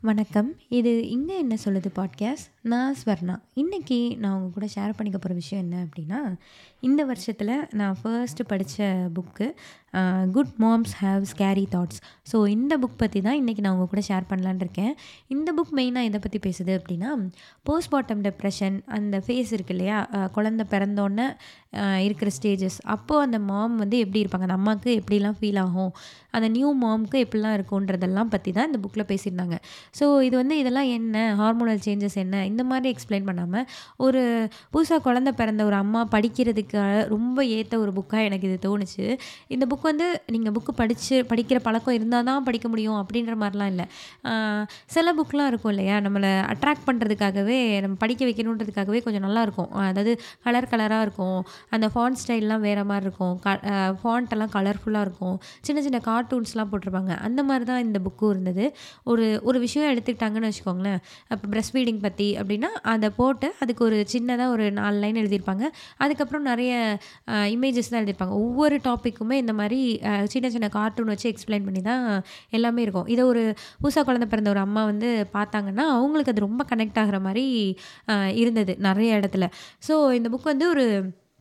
வணக்கம். இது "இங்க என்ன சொல்லுது" பாட்காஸ்ட். நான் ஸ்வர்ணா. இன்னைக்கு நான் உங்க கூட ஷேர் பண்ணிக்க போற விஷயம் என்ன அப்டின்னா, இந்த வருஷத்துல நான் ஃபர்ஸ்ட்டு படிச்ச book uh "good moms have scary thoughts". So இந்த புக் பத்தி தான் இன்னைக்கு நான் உங்க கூட ஷேர் பண்ணலான்னு இருக்கேன். இந்த புக் மெயினா எத பத்தி பேசுது அப்டின்னா, போஸ்ட்மார்ட்டம் டிப்ரஷன் அந்த ஃபேஸ் இருக்கு இல்லையா? அ குழந்த பிறந்தோனே அ இருக்கிற ஸ்டேஜஸ். அப்போ அந்த மாம் வந்து எப்டி இருப்பாங்க? அந்த அம்மாக்கு எப்டிலாம் ஃபீல் ஆகும்? அந்த நியூ மாம்க்கு எப்டிலாம் இருக்குன்றதெல்லாம் பத்தி தான் இந்த புக்ல பேசியிருந்தாங்க. ஸோ இது வந்து இதெல்லாம் என்ன? ஹார்மோனல் சேஞ்சஸ் என்ன? இந்த மாரி எக்ஸ்ப்ளைன் பண்ணாம, ஒரு புதுசா குழந்த பிறந்த ஒரு அம்மா படிக்கிறதுக்கு ரொம்ப ஏத்த ஒரு புக்கா எனக்கு இது தோணுச்சு. இந்த புக் வந்து நீங்க புக்கு படிச்சு படிக்கிற பழக்கம் இருந்தா தான் படிக்க முடியும் அப்டின்ற மாரிலாம் இல்ல. அ சில புக்லாம் இருக்கும் இல்லையா? நம்மள அட்ராக்ட் பண்றதுக்காகவே நம்ம படிக்க வைக்கணுன்றதுக்காகவே கொஞ்சம் நல்லாருக்கும். அதாவது கலர் கலரா இருக்கும். அந்த ஃபாண்ட் ஸ்டைல்லாம் வேற மாரி இருக்கும். க அ ஃபாண்ட்டெல்லாம் கலர்ஃபுல்லா இருக்கும். சின்ன சின்ன கார்ட்டூன்ஸ்லாம் போட்டிருப்பாங்க. அந்த மாரி தான் இந்த புக்கும் இருந்தது. ஒரு ஒரு விஷயம் எடுத்துக்கிட்டாங்கன்னு வச்சுக்கோங்களேன். அப்ப பிரெஸ்ட் ஃபீடிங் பத்தி அப்டின்னா, அத போட்டு அதுக்கு ஒரு சின்னதா ஒரு 4 லைன் எழுதியிருப்பாங்க. அதுக்கப்புறம் நெறைய அ இமேஜஸ் தான் எழுதியிருப்பாங்க. ஒவ்வொரு டாபிக்குமே இந்த மாரி அ சின்ன சின்ன கார்ட்டூன் வச்சு எக்ஸ்ப்ளைன் பண்ணி தான் எல்லாமே இருக்கும். இத ஒரு புதுசா குழந்த பிறந்த ஒரு அம்மா வந்து பார்த்தாங்கன்னா, அவங்களுக்கு அது ரொம்ப கனெக்ட் ஆகுற மாரி அ இருந்தது நெறைய இடத்துல. ஸோ இந்த புக் வந்து ஒரு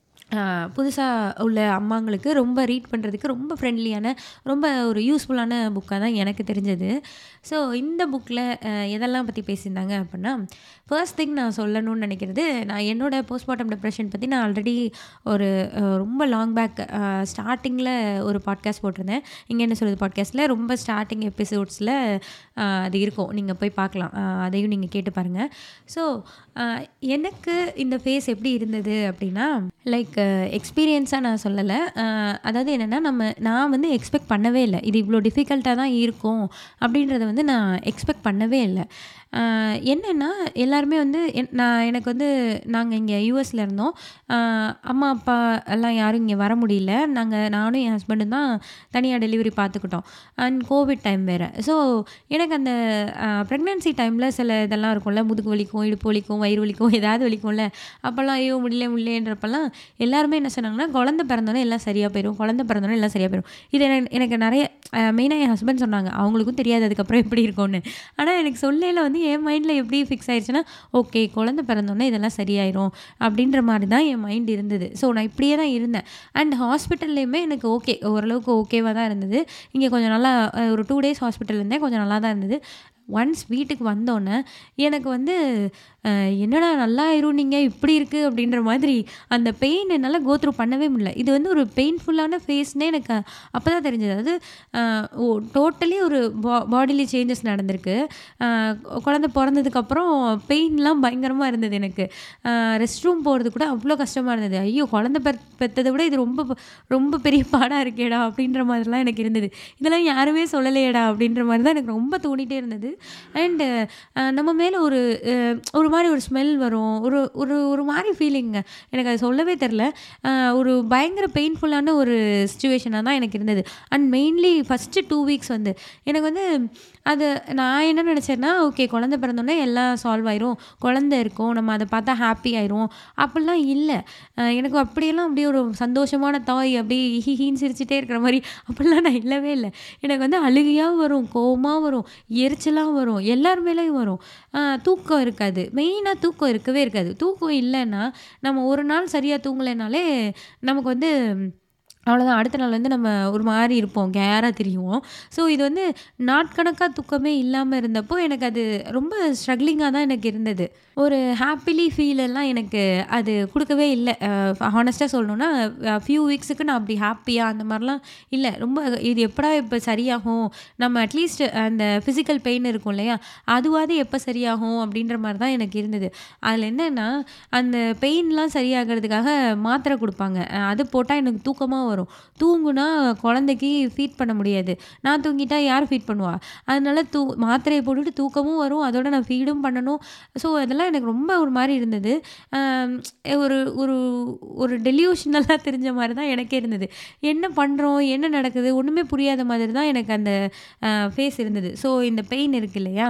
அ புதுசா உள்ள அம்மாங்களுக்கு ரொம்ப ரீட் பண்றதுக்கு ரொம்ப ஃப்ரெண்ட்லியான, ரொம்ப ஒரு யூஸ்ஃபுல்லான புக்கா தான் எனக்கு தெரிஞ்சது. ஸோ இந்த புக்ல அ எதெல்லாம் பத்தி பேசியிருந்தாங்க அப்டின்னா, ஃபர்ஸ்ட் திங் நான் சொல்லணும்னு நெனைக்கிறது, நான் என்னோட போஸ்ட்மார்ட்டம் டிப்ரஷன் பத்தி நான் ஆல்ரெடி ஒரு அ ரொம்ப லாங் பேக் அ ஸ்டார்ட்டிங்ல ஒரு பாட்காஸ்ட் போட்டிருந்தேன். "இங்க என்ன சொல்லுது" பாட்காஸ்ட்ல ரொம்ப ஸ்டார்ட்டிங் எபிசோட்ஸ்ல அ அது இருக்கும். நீங்க போய் பார்க்கலாம். அ அதையும் நீங்க கேட்டு பாருங்க. ஸோ அ எனக்கு இந்த ஃபேஸ் எப்டி இருந்தது அப்டின்னா, லைக் எக்ஸ்பீரியன்ஸா நான் சொல்லல. அ அதாவது என்னன்னா, நம்ம நான் வந்து எக்ஸ்பெக்ட் பண்ணவே இல்ல. இது இவ்ளோ டிஃபிகல்ட்டா தான் இருக்கும் அப்டின்றத வந்து நான் எக்ஸ்பெக்ட் பண்ணவே இல்ல. அ என்னன்னா, எல்லாருமே வந்து என் நான் எனக்கு வந்து நாங்க இங்க யுஎஸ்ல இருந்தோம். அ அம்மா, அப்பா எல்லாம் யாரும் இங்க வர முடியல. நாங்க நானும் என் ஹஸ்பண்டும் தான் தனியா டெலிவரி பார்த்துக்கிட்டோம். அண்ட் கோவிட் டைம் வேற. ஸோ எனக்கு அந்த அ பிரெக்னன்சி டைம்ல சில இதெல்லாம் இருக்கும்ல. முதுகு வலிக்கும், இடுப்பு வலிக்கும், வயிறு வலிக்கும் ஏதாவது வலிக்கும்ல. அப்பலாம் ஐயோ! முடியல முடியலன்றப்பலாம் எல்லாருமே என்ன சொன்னாங்கன்னா, "குழந்த பிறந்தோனே எல்லாம் சரியா போயிரும். குழந்த பிறந்தோனே எல்லாம் சரியா போயிரும்." இது எனக்கு எனக்கு நெறைய அ மெயினா என் ஹஸ்பண்ட் சொன்னாங்க. அவங்களுக்கும் தெரியாது அதுக்கப்புறம் எப்டி இருக்கும்னு. ஆனா எனக்கு சொல்லையில வந்து என் மைண்ட்ல எப்டி ஃபிக்ஸ் ஆயிருச்சுன்னா, ஓகே குழந்த பிறந்தோனே இதெல்லாம் சரியாயிரும் அப்டின்ற மாரி தான் என் மைண்ட் இருந்தது. ஸோ நான் இப்டியே தான் இருந்தேன். அண்ட் ஹாஸ்பிட்டல்லயுமே எனக்கு ஓகே. ஓரளவுக்கு ஓகேவா தான் இருந்தது. இங்க கொஞ்சம் நல்லா அ ஒரு 2 டேஸ் ஹாஸ்பிட்டல்ல இருந்தேன். கொஞ்சம் நல்லா தான் இருந்தது. ஒன்ஸ் வீட்டுக்கு வந்தோனே, எனக்கு வந்து அ "என்னடா நல்லாயிரும் நீங்க, இப்டி இருக்கு" அப்டின்ற மாதிரி அந்த பெயின் என்னால கோ த்ரூ பண்ணவே முடியல. இது வந்து ஒரு பெயின்ஃபுல்லான ஃபேஸ்ன்னே எனக்கு அப்பதான் தெரிஞ்சது. அதாவது அ ஓ டோட்டலி ஒரு பா பாடில சேஞ்சஸ் நடந்திருக்கு. அ குழந்த பொறந்ததுக்கப்புறம் பெயின்லாம் பயங்கரமா இருந்தது எனக்கு. அ ரெஸ்ட் ரூம் போறது கூட அவ்ளோ கஷ்டமா இருந்தது. ஐயோ! குழந்த பெத் பெத்தத விட இது ரொம்ப ரொம்ப பெரிய பாடா இருக்கேடா அப்டின்ற மாதிரிலாம் எனக்கு இருந்தது. இதெல்லாம் யாருமே சொல்லலையேடா அப்டின்ற மாரி தான் எனக்கு ரொம்ப தோணிட்டே இருந்தது. அண்ட் அ நம்ம மேல ஒரு அ ஒரு மாரி ஒரு ஸ்மெல் வரும். ஒரு ஒரு ஒரு மாரி ஃபீலிங்க. எனக்கு அது சொல்லவே தெர்ல. அ ஒரு பயங்கர பெயின்ஃபுல்லான ஒரு சிச்சுவேஷனா தான் எனக்கு இருந்தது. அண்ட் மெயின்லி ஃபர்ஸ்ட்டு 2 வீக்ஸ் வந்து எனக்கு வந்து அது நான் என்ன நெனச்சேன்னா, ஓகே குழந்த பிறந்தோனே எல்லாம் சால்வ் ஆயிரும். குழந்த இருக்கும். நம்ம அத பார்த்தா ஹாப்பி ஆயிருவோம். அப்டிலாம் இல்ல. அ எனக்கு அப்டியெல்லாம் அப்டியே ஒரு சந்தோஷமான தாய் அப்டியே ஹி ஹின்னு சிரிச்சுட்டே இருக்கிற மாரி அப்டிலாம் நான் இல்லவே இல்ல. எனக்கு வந்து அழுகையாவும் வரும், கோவமா வரும், எரிச்சலா வரும். எல்லார் மேலயும் வரும். அ தூக்கம் இருக்காது. மெயினா தூக்கம் இருக்கவே இருக்காது. தூக்கம் இல்லன்னா, நம்ம ஒரு நாள் சரியா தூங்கலைனாலே நமக்கு வந்து அவ்வளோதான். அடுத்த நாள் வந்து நம்ம ஒரு மாரி இருப்போம். கேரா திரியுவோம். ஸோ இது வந்து நாட்கணக்கா தூக்கமே இல்லாம இருந்தப்போ, எனக்கு அது ரொம்ப ஸ்ட்ரக்லிங்கா தான் எனக்கு இருந்தது. ஒரு ஹேப்பிலி ஃபீல் எல்லாம் எனக்கு அது குடுக்கவே இல்ல. அ ஹானஸ்ட்டா சொல்லணும்னா, அ ஃபியூ வீக்ஸுக்கு நான் அப்டி ஹேப்பியா அந்த மாரிலாம் இல்ல. ரொம்ப இது எப்படா இப்ப சரியாகும்? நம்ம அட்லீஸ்ட் அந்த ஃபிசிக்கல் பெயின் இருக்கும் இல்லையா? அதுவாது எப்ப சரியாகும்? அப்டின்ற மாரி தான் எனக்கு இருந்தது. அதுல என்னன்னா, அந்த பெயின்லாம் சரியாகறதுக்காக மாத்திரை குடுப்பாங்க. அ அது போட்டா எனக்கு தூக்கமா வரும். தூங்குனா குழந்தைக்கு ஃபீட் பண்ண முடியாது. நான் தூங்கிட்டா யார் ஃபீட் பண்ணுவா? அதனால தூ மாத்திரைய போட்டுட்டு தூக்கமும் வரும். அதோட நான் ஃபீடும் பண்ணணும். ஸோ அதெல்லாம் எனக்கு ரொம்ப ஒரு மாரி இருந்தது. அ ஒரு ஒரு ஒரு டெலியூஷனலா தெரிஞ்ச மாரி தான் எனக்கே இருந்தது. என்ன பண்றோம்? என்ன நடக்குது? ஒண்ணுமே புரியாத மாதிரி தான் எனக்கு அந்த அ ஃபேஸ் இருந்தது. ஸோ இந்த பெயின் இருக்கு இல்லையா?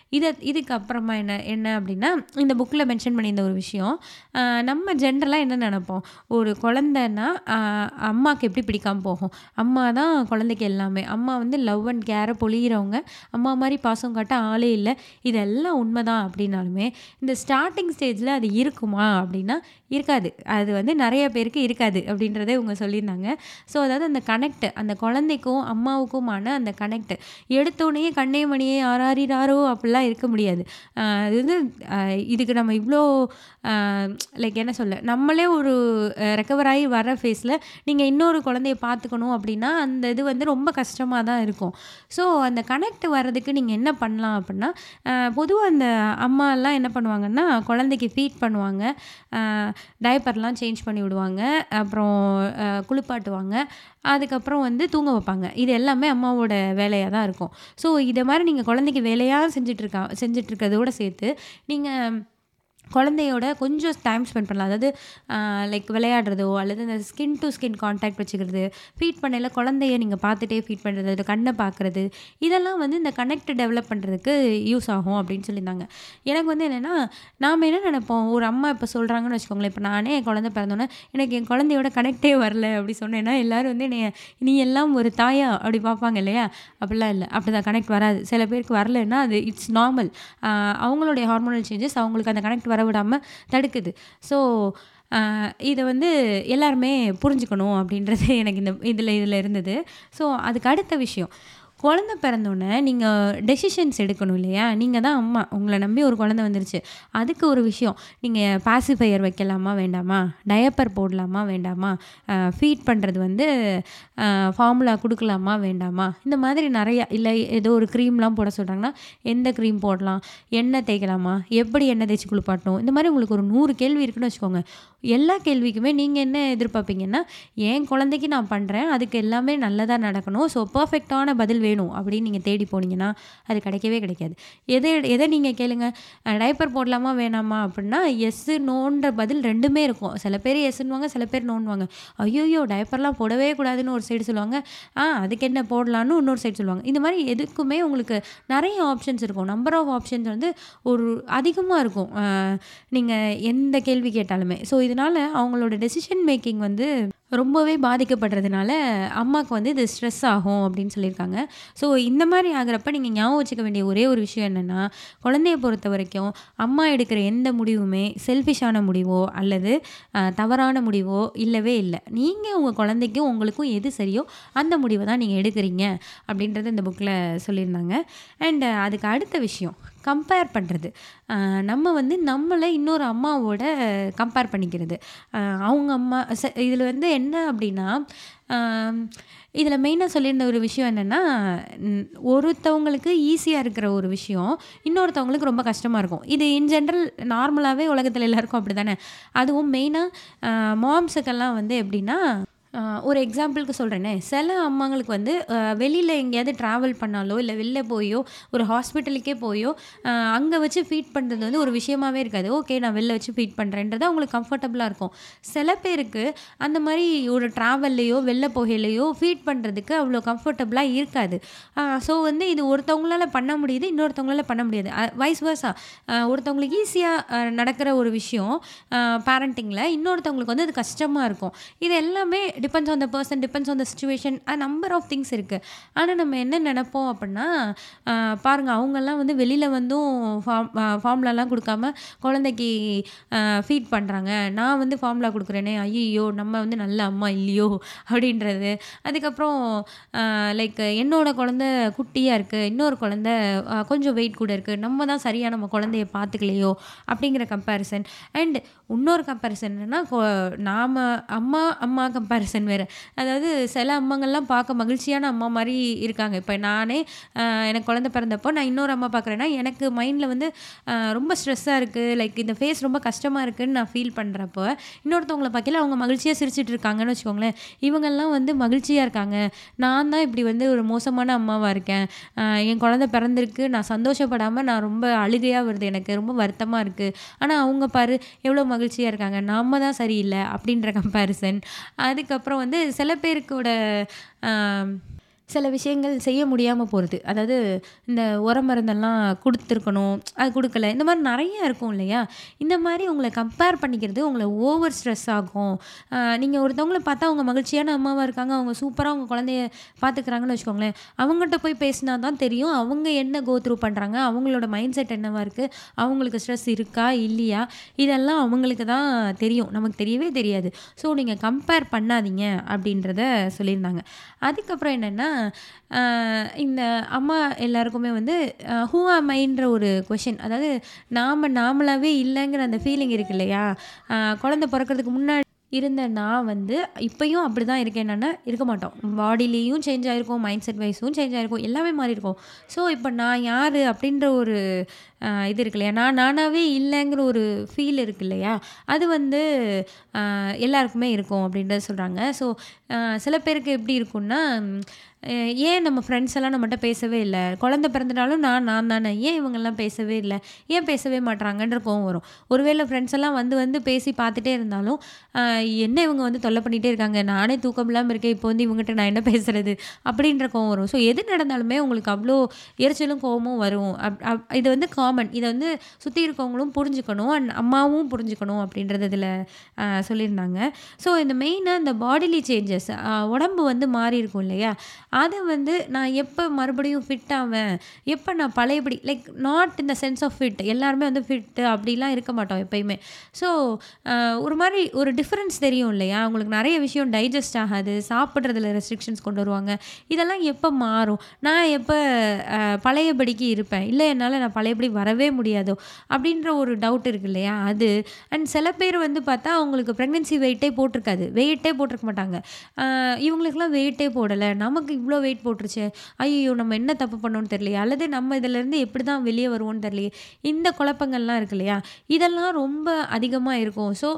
இதை இதுக்கு அப்புறமா என்ன என்ன அப்படின்னா இந்த புக்கில் மென்ஷன் பண்ணியிருந்த ஒரு விஷயம் ஆஹ் நம்ம ஜென்ரலாக என்ன நினைப்போம் ஒரு குழந்தைன்னா ஆஹ் அம்மாவுக்கு எப்படி பிடிக்காம போகும் அம்மா தான் குழந்தைக்கு எல்லாமே அம்மா வந்து லவ் அண்ட் கேரை பொழிகிறவங்க அம்மா மாதிரி பாசம் காட்ட ஆளே இல்லை இதெல்லாம் உண்மைதான் அப்படின்னாலுமே இந்த ஸ்டார்டிங் ஸ்டேஜில் அது இருக்குமா அப்படின்னா இருக்காது அது வந்து நிறைய பேருக்கு இருக்காது அப்படின்றதே இவங்க சொல்லியிருந்தாங்க ஸோ அதாவது அந்த கனெக்ட் அந்த குழந்தைக்கும் அம்மாவுக்குமான அந்த கனெக்ட் எடுத்தோடனே கண்ணே மணியே ஆறாரிராரோ அப்படிலாம் இருக்க முடியாது ஆஹ் அது வந்து ஆஹ் இதுக்கு நம்ம இவ்வளோ லைக் என்ன சொல்ல நம்மளே ஒரு ரெக்கவர் ஆகி வர ஃபேஸில் நீங்கள் இன்னொரு குழந்தைய பார்த்துக்கணும் அப்படின்னா அந்த இது வந்து ரொம்ப கஷ்டமாக தான் இருக்கும் ஸோ அந்த கனெக்ட் வர்றதுக்கு நீங்கள் என்ன பண்ணலாம் அப்படின்னா பொதுவாக அந்த அம்மா எல்லாம் என்ன பண்ணுவாங்கன்னா குழந்தைக்கு ஃபீட் பண்ணுவாங்க டைப்பர்லாம் சேஞ்ச் பண்ணி விடுவாங்க அப்புறம் அஹ், குளிப்பாட்டுவாங்க அதுக்கப்புறம் வந்து தூங்க வைப்பாங்க இது எல்லாமே அம்மாவோட வேலையாக தான் இருக்கும் ஸோ இதை மாதிரி நீங்கள் குழந்தைக்கு வேலையாக செஞ்சிட்ருக்கா செஞ்சிட்ருக்கிறதோட சேர்த்து நீங்கள் குழந்தையோட கொஞ்சம் டைம் ஸ்பெண்ட் பண்ணலாம் அதாவது லைக் விளையாடுறதோ அல்லது இந்த ஸ்கின் டு ஸ்கின் காண்டாக்ட் வச்சுக்கிறது ஃபீட் பண்ணையில் குழந்தைய நீங்கள் பார்த்துட்டே ஃபீட் பண்ணுறது அது கண்ணை பார்க்குறது இதெல்லாம் வந்து இந்த கனெக்ட் டெவலப் பண்ணுறதுக்கு யூஸ் ஆகும் அப்படின்னு சொல்லியிருந்தாங்க எனக்கு வந்து என்னென்னா நாம் என்ன நினைப்போம் ஒரு அம்மா இப்போ சொல்கிறாங்கன்னு வச்சுக்கோங்களேன் இப்போ நானே என் குழந்தை பிறந்தோன்னே எனக்கு என் குழந்தையோட கனெக்டே வரல அப்படி சொன்னேன்னா எல்லோரும் வந்து என்னைய நீ எல்லாம் ஒரு தாயா அப்படி பார்ப்பாங்க இல்லையா அப்படிலாம் இல்லை அப்படி தான் கனெக்ட் வராது சில பேருக்கு வரலைன்னா அது இட்ஸ் நார்மல் அவங்களுடைய ஹார்மோனல் சேஞ்சஸ் அவங்களுக்கு அந்த கனெக்ட் வர விடாமல் தடுக்குது ஸோ இதை வந்து எல்லாருமே புரிஞ்சுக்கணும் அப்படின்றது எனக்கு இந்த இதில் இதில் இருந்தது ஸோ அதுக்கு அடுத்த விஷயம் குழந்த பிறந்தோன்னே நீங்கள் டெசிஷன்ஸ் எடுக்கணும் இல்லையா நீங்கள் தான் அம்மா உங்களை நம்பி ஒரு குழந்தை வந்துருச்சு அதுக்கு ஒரு விஷயம் நீங்கள் பாசிஃபையர் வைக்கலாமா வேண்டாமா டயப்பர் போடலாமா வேண்டாமா ஃபீட் பண்ணுறது வந்து ஃபார்முலா கொடுக்கலாமா வேண்டாமா இந்த மாதிரி நிறையா இல்லை ஏதோ ஒரு க்ரீம்லாம் போட சொல்கிறாங்கன்னா எந்த க்ரீம் போடலாம் எண்ணெய் தேய்க்கலாமா எப்படி எண்ணெய் தேய்ச்சி குளிப்பாட்டணும் இந்த மாதிரி உங்களுக்கு ஒரு நூறு கேள்வி இருக்குன்னு வச்சுக்கோங்க எல்லா கேள்விக்குமே நீங்கள் என்ன எதிர்பார்ப்பீங்கன்னா என் குழந்தைக்கு நான் பண்ணுறேன் அதுக்கு எல்லாமே நல்லதாக நடக்கணும் ஸோ பர்ஃபெக்டான பதில் வேணும் அப்படின்னு நீங்கள் தேடி போனீங்கன்னா அது கிடைக்கவே கிடைக்காது எதை எதை நீங்கள் கேளுங்க டைப்பர் போடலாமா வேணாமா அப்படின்னா எஸ்ஸு நோன்ற பதில் ரெண்டுமே இருக்கும் சில பேர் எஸ்ன்னுவாங்க சில பேர் நோன்னுவாங்க ஐயோயோ டைப்பர்லாம் போடவே கூடாதுன்னு ஒரு சைடு சொல்லுவாங்க ஆ அதுக்கு என்ன போடலான்னு இன்னொரு சைடு சொல்லுவாங்க இந்த மாதிரி எதுக்குமே உங்களுக்கு நிறைய ஆப்ஷன்ஸ் இருக்கும் நம்பர் ஆஃப் ஆப்ஷன்ஸ் வந்து ஒரு அதிகமாக இருக்கும் நீங்கள் எந்த கேள்வி கேட்டாலுமே ஸோ இதனால் அவங்களோட டெசிஷன் மேக்கிங் வந்து ரொம்பவே பாதிக்கப்படுறதுனால அம்மாவுக்கு வந்து இது ஸ்ட்ரெஸ் ஆகும் அப்படின்னு சொல்லியிருக்காங்க ஸோ இந்த மாதிரி ஆகிறப்ப நீங்கள் ஞாபகம் வச்சுக்க வேண்டிய ஒரே ஒரு விஷயம் என்னென்னா குழந்தைய பொறுத்த வரைக்கும் அம்மா எடுக்கிற எந்த முடிவுமே செல்ஃபிஷான முடிவோ அல்லது அஹ், தவறான முடிவோ இல்லவே இல்லை நீங்கள் உங்கள் குழந்தைக்கும் உங்களுக்கும் எது சரியோ அந்த முடிவை தான் நீங்கள் எடுக்கிறீங்க அப்படின்றது இந்த புக்கில் சொல்லியிருந்தாங்க அண்ட் அதுக்கு அடுத்த விஷயம் கம்பேர் பண்ணுறது நம்ம வந்து நம்மளை இன்னொரு அம்மாவோட கம்பேர் பண்ணிக்கிறது அஹ் அவங்க அம்மா இதில் வந்து என்ன அப்படின்னா இதில் மெயினாக சொல்லியிருந்த ஒரு விஷயம் என்னென்னா ஒருத்தவங்களுக்கு ஈஸியாக இருக்கிற ஒரு விஷயம் இன்னொருத்தவங்களுக்கு ரொம்ப கஷ்டமாக இருக்கும் இது இன் ஜென்ரல் நார்மலாகவே உலகத்தில் எல்லாருக்கும் அப்படி தானே அதுவும் மெயினாக மாம்ஸுக்கெல்லாம் வந்து எப்படின்னா ஆஹ் ஒரு எக்ஸாம்பிளுக்கு சொல்கிறேனே சில அம்மாங்களுக்கு வந்து வெளியில் எங்கேயாவது ட்ராவல் பண்ணாலோ இல்லை வெளில போயோ ஒரு ஹாஸ்பிட்டலுக்கே போயோ அங்கே வச்சு ஃபீட் பண்ணுறது வந்து ஒரு விஷயமாவே இருக்காது ஓகே நான் வெளில வச்சு ஃபீட் பண்ணுறேன்றது அவங்களுக்கு கம்ஃபர்டபுளாக இருக்கும் சில பேருக்கு அந்த மாதிரி ஒரு ட்ராவல்லையோ வெளில போகையிலையோ ஃபீட் பண்ணுறதுக்கு அவ்வளோ கம்ஃபர்டபுளாக இருக்காது ஸோ வந்து இது ஒருத்தவங்களால பண்ண முடியுது இன்னொருத்தவங்களால பண்ண முடியாது வைஸ் வர்ஸா ஒருத்தவங்களுக்கு ஈஸியாக நடக்கிற ஒரு விஷயம் பேரண்டிங்கில் இன்னொருத்தவங்களுக்கு வந்து அது கஷ்டமாக இருக்கும் இது எல்லாமே depends on the person depends on the situation number of things இருக்குது ஆனால் நம்ம என்ன நினைப்போம் அப்படின்னா ஆஹ் பாருங்க அவங்கெல்லாம் வந்து வெளியில் வந்தும் ஃபார்ம் ஃபார்ம்லாலாம் கொடுக்காம குழந்தைக்கு ஃபீட் பண்ணுறாங்க நான் வந்து ஃபார்ம்லா கொடுக்குறேனே ஐயோ நம்ம வந்து நல்ல அம்மா இல்லையோ அப்படின்றது அதுக்கப்புறம் லைக் என்னோட குழந்தை குட்டியாக இருக்குது இன்னொரு குழந்தை ஆஹ் கொஞ்சம் வெயிட் கூட இருக்குது நம்ம தான் சரியாக நம்ம குழந்தைய பார்த்துக்கலையோ அப்படிங்கிற கம்பேரிசன் அண்ட் இன்னொரு கம்பேரிசன் என்னென்னா நாம் அம்மா அம்மா கம்பேரிசன் வேறு அதாவது சில அம்மாங்கள்லாம் பார்க்க மகிழ்ச்சியான அம்மா மாதிரி இருக்காங்க இப்போ நானே ஆஹ் எனக்கு குழந்தை பிறந்தப்போ நான் இன்னொரு அம்மா பார்க்குறேன்னா எனக்கு மைண்டில் வந்து ஆஹ் ரொம்ப ஸ்ட்ரெஸ்ஸாக இருக்குது லைக் இந்த ஃபேஸ் ரொம்ப கஷ்டமாக இருக்குதுன்னு நான் ஃபீல் பண்ணுறப்போ இன்னொருத்தவங்களை பார்க்கல அவங்க மகிழ்ச்சியாக சிரிச்சிட்டு இருக்காங்கன்னு வச்சுக்கோங்களேன் இவங்கெல்லாம் வந்து மகிழ்ச்சியாக இருக்காங்க நான் தான் இப்படி வந்து ஒரு மோசமான அம்மாவாக இருக்கேன் ஆஹ் என் குழந்தை பிறந்திருக்கு நான் சந்தோஷப்படாமல் நான் ரொம்ப அழுகையாக வருது எனக்கு ரொம்ப வருத்தமாக இருக்குது ஆனால் அவங்க பாரு எவ்வளோ மகிழ்ச்சியாக இருக்காங்க நம்ம தான் சரியில்லை அப்படின்ற கம்பேரிசன் அதுக்கப்புறம் வந்து சில பேருக்கோட ஆம், சில விஷயங்கள் செய்ய முடியாமல் போகிறது அதாவது இந்த உர மருந்தெல்லாம் கொடுத்துருக்கணும் அது கொடுக்கல இந்த மாதிரி நிறைய இருக்கும் இல்லையா இந்த மாதிரி உங்களை கம்பேர் பண்ணிக்கிறது உங்களை ஓவர் ஸ்ட்ரெஸ் ஆகும் நீங்கள் ஒருத்தவங்கள பார்த்தா அவங்க மகிழ்ச்சியான அம்மாவாக இருக்காங்க அவங்க சூப்பராக அவங்க குழந்தைய பார்த்துக்கிறாங்கன்னு வச்சுக்கோங்களேன் அவங்ககிட்ட போய் பேசினா தான் தெரியும் அவங்க என்ன கோ த்ரூ பண்ணுறாங்க அவங்களோட மைண்ட் செட் என்னவா இருக்குது அவங்களுக்கு ஸ்ட்ரெஸ் இருக்கா இல்லையா இதெல்லாம் அவங்களுக்கு தான் தெரியும் நமக்கு தெரியவே தெரியாது ஸோ நீங்கள் கம்பேர் பண்ணாதீங்க அப்படின்றத சொல்லியிருந்தாங்க அதுக்கப்புறம் என்னென்னா இந்த அம்மா எல்லாருக்குமே வந்து ஹூ ஆர் மைன்ற ஒரு கொஷின் அதாவது நாம் நாமளாவே இல்லைங்கிற அந்த ஃபீலிங் இருக்கு இல்லையா குழந்த பிறக்கிறதுக்கு முன்னாடி இருந்த நான் வந்து இப்பயும் அப்படி தான் இருக்கேன் என்னென்னா இருக்க மாட்டோம் பாடிலேயும் சேஞ்ச் ஆகிருக்கும் மைண்ட் செட் வைஸும் சேஞ்ச் ஆகிருக்கும் எல்லாமே மாறி இருக்கும் ஸோ இப்போ நான் யார் அப்படின்ற ஒரு ஆஹ், இது இருக்கு இல்லையா நான் நானாகவே இல்லைங்கிற ஒரு ஃபீல் இருக்கு இல்லையா அது வந்து ஆஹ், எல்லாருக்குமே இருக்கும் அப்படின்றத சொல்கிறாங்க ஸோ சில பேருக்கு எப்படி இருக்கும்னா ம், அஹ், ஏன் நம்ம ஃப்ரெண்ட்ஸ் எல்லாம் நம்மகிட்ட பேசவே இல்லை குழந்தை பிறந்தனாலும் நான் நான் தானே ஏன் இவங்கெல்லாம் பேசவே இல்லை ஏன் பேசவே மாட்றாங்கன்ற கோவம் வரும் ஒருவேளை ஃப்ரெண்ட்ஸ் எல்லாம் வந்து வந்து பேசி பார்த்துட்டே இருந்தாலும் ஆஹ், என்ன இவங்க வந்து தொல்லை பண்ணிகிட்டே இருக்காங்க நானே தூக்கம் இல்லாமல் இருக்கேன் இப்போ வந்து இவங்ககிட்ட நான் என்ன பேசுறது அப்படின்ற கோவம் வரும் ஸோ எது நடந்தாலுமே உங்களுக்கு அவ்வளோ எரிச்சலும் கோவமும் வரும் அப் அப் இது வந்து காமன் இதை வந்து சுற்றி இருக்கவங்களும் புரிஞ்சுக்கணும் அண்ட் அம்மாவும் புரிஞ்சுக்கணும் அப்படின்றது இதில் சொல்லியிருந்தாங்க ஸோ இந்த மெயினாக இந்த பாடிலி சேஞ்சஸ் உடம்பு வந்து மாறி இருக்கும் இல்லையா அதை வந்து நான் எப்போ மறுபடியும் ஃபிட் ஆவேன் எப்போ நான் பழையபடி லைக் நாட் இந்த சென்ஸ் ஆஃப் ஃபிட் எல்லாருமே வந்து ஃபிட்டு அப்படிலாம் இருக்க மாட்டோம் எப்பயுமே ஸோ ஒரு மாதிரி ஒரு டிஃப்ரென்ஸ் தெரியும் இல்லையா உங்களுக்கு நிறைய விஷயம் டைஜஸ்ட் ஆகாது சாப்பிட்றதுல ரெஸ்ட்ரிக்ஷன்ஸ் கொண்டு வருவாங்க இதெல்லாம் எப்போ மாறும் நான் எப்போ பழையபடிக்கு இருப்பேன் இல்லை என்னால் நான் பழையபடி வரவே முடியாதோ அப்படின்ற ஒரு டவுட் இருக்கு இல்லையா அது அண்ட் சில பேர் வந்து பார்த்தா அவங்களுக்கு ப்ரெக்னென்சி வெயிட்டே போட்டிருக்காது வெயிட்டே போட்டிருக்க மாட்டாங்க ஆஹ் இவங்களுக்குலாம் வெயிட்டே போடலை நமக்கு இவ்வளோ வெயிட் போட்டுருச்சு ஐயோ நம்ம என்ன தப்பு பண்ணோன்னு தெரியலையே அல்லது நம்ம இதிலேருந்து எப்படி தான் வெளியே வருவோம்னு தெரியலையே இந்த குழப்பங்கள்லாம் இருக்கு இல்லையா இதெல்லாம் ரொம்ப அதிகமாக இருக்கும் ஸோ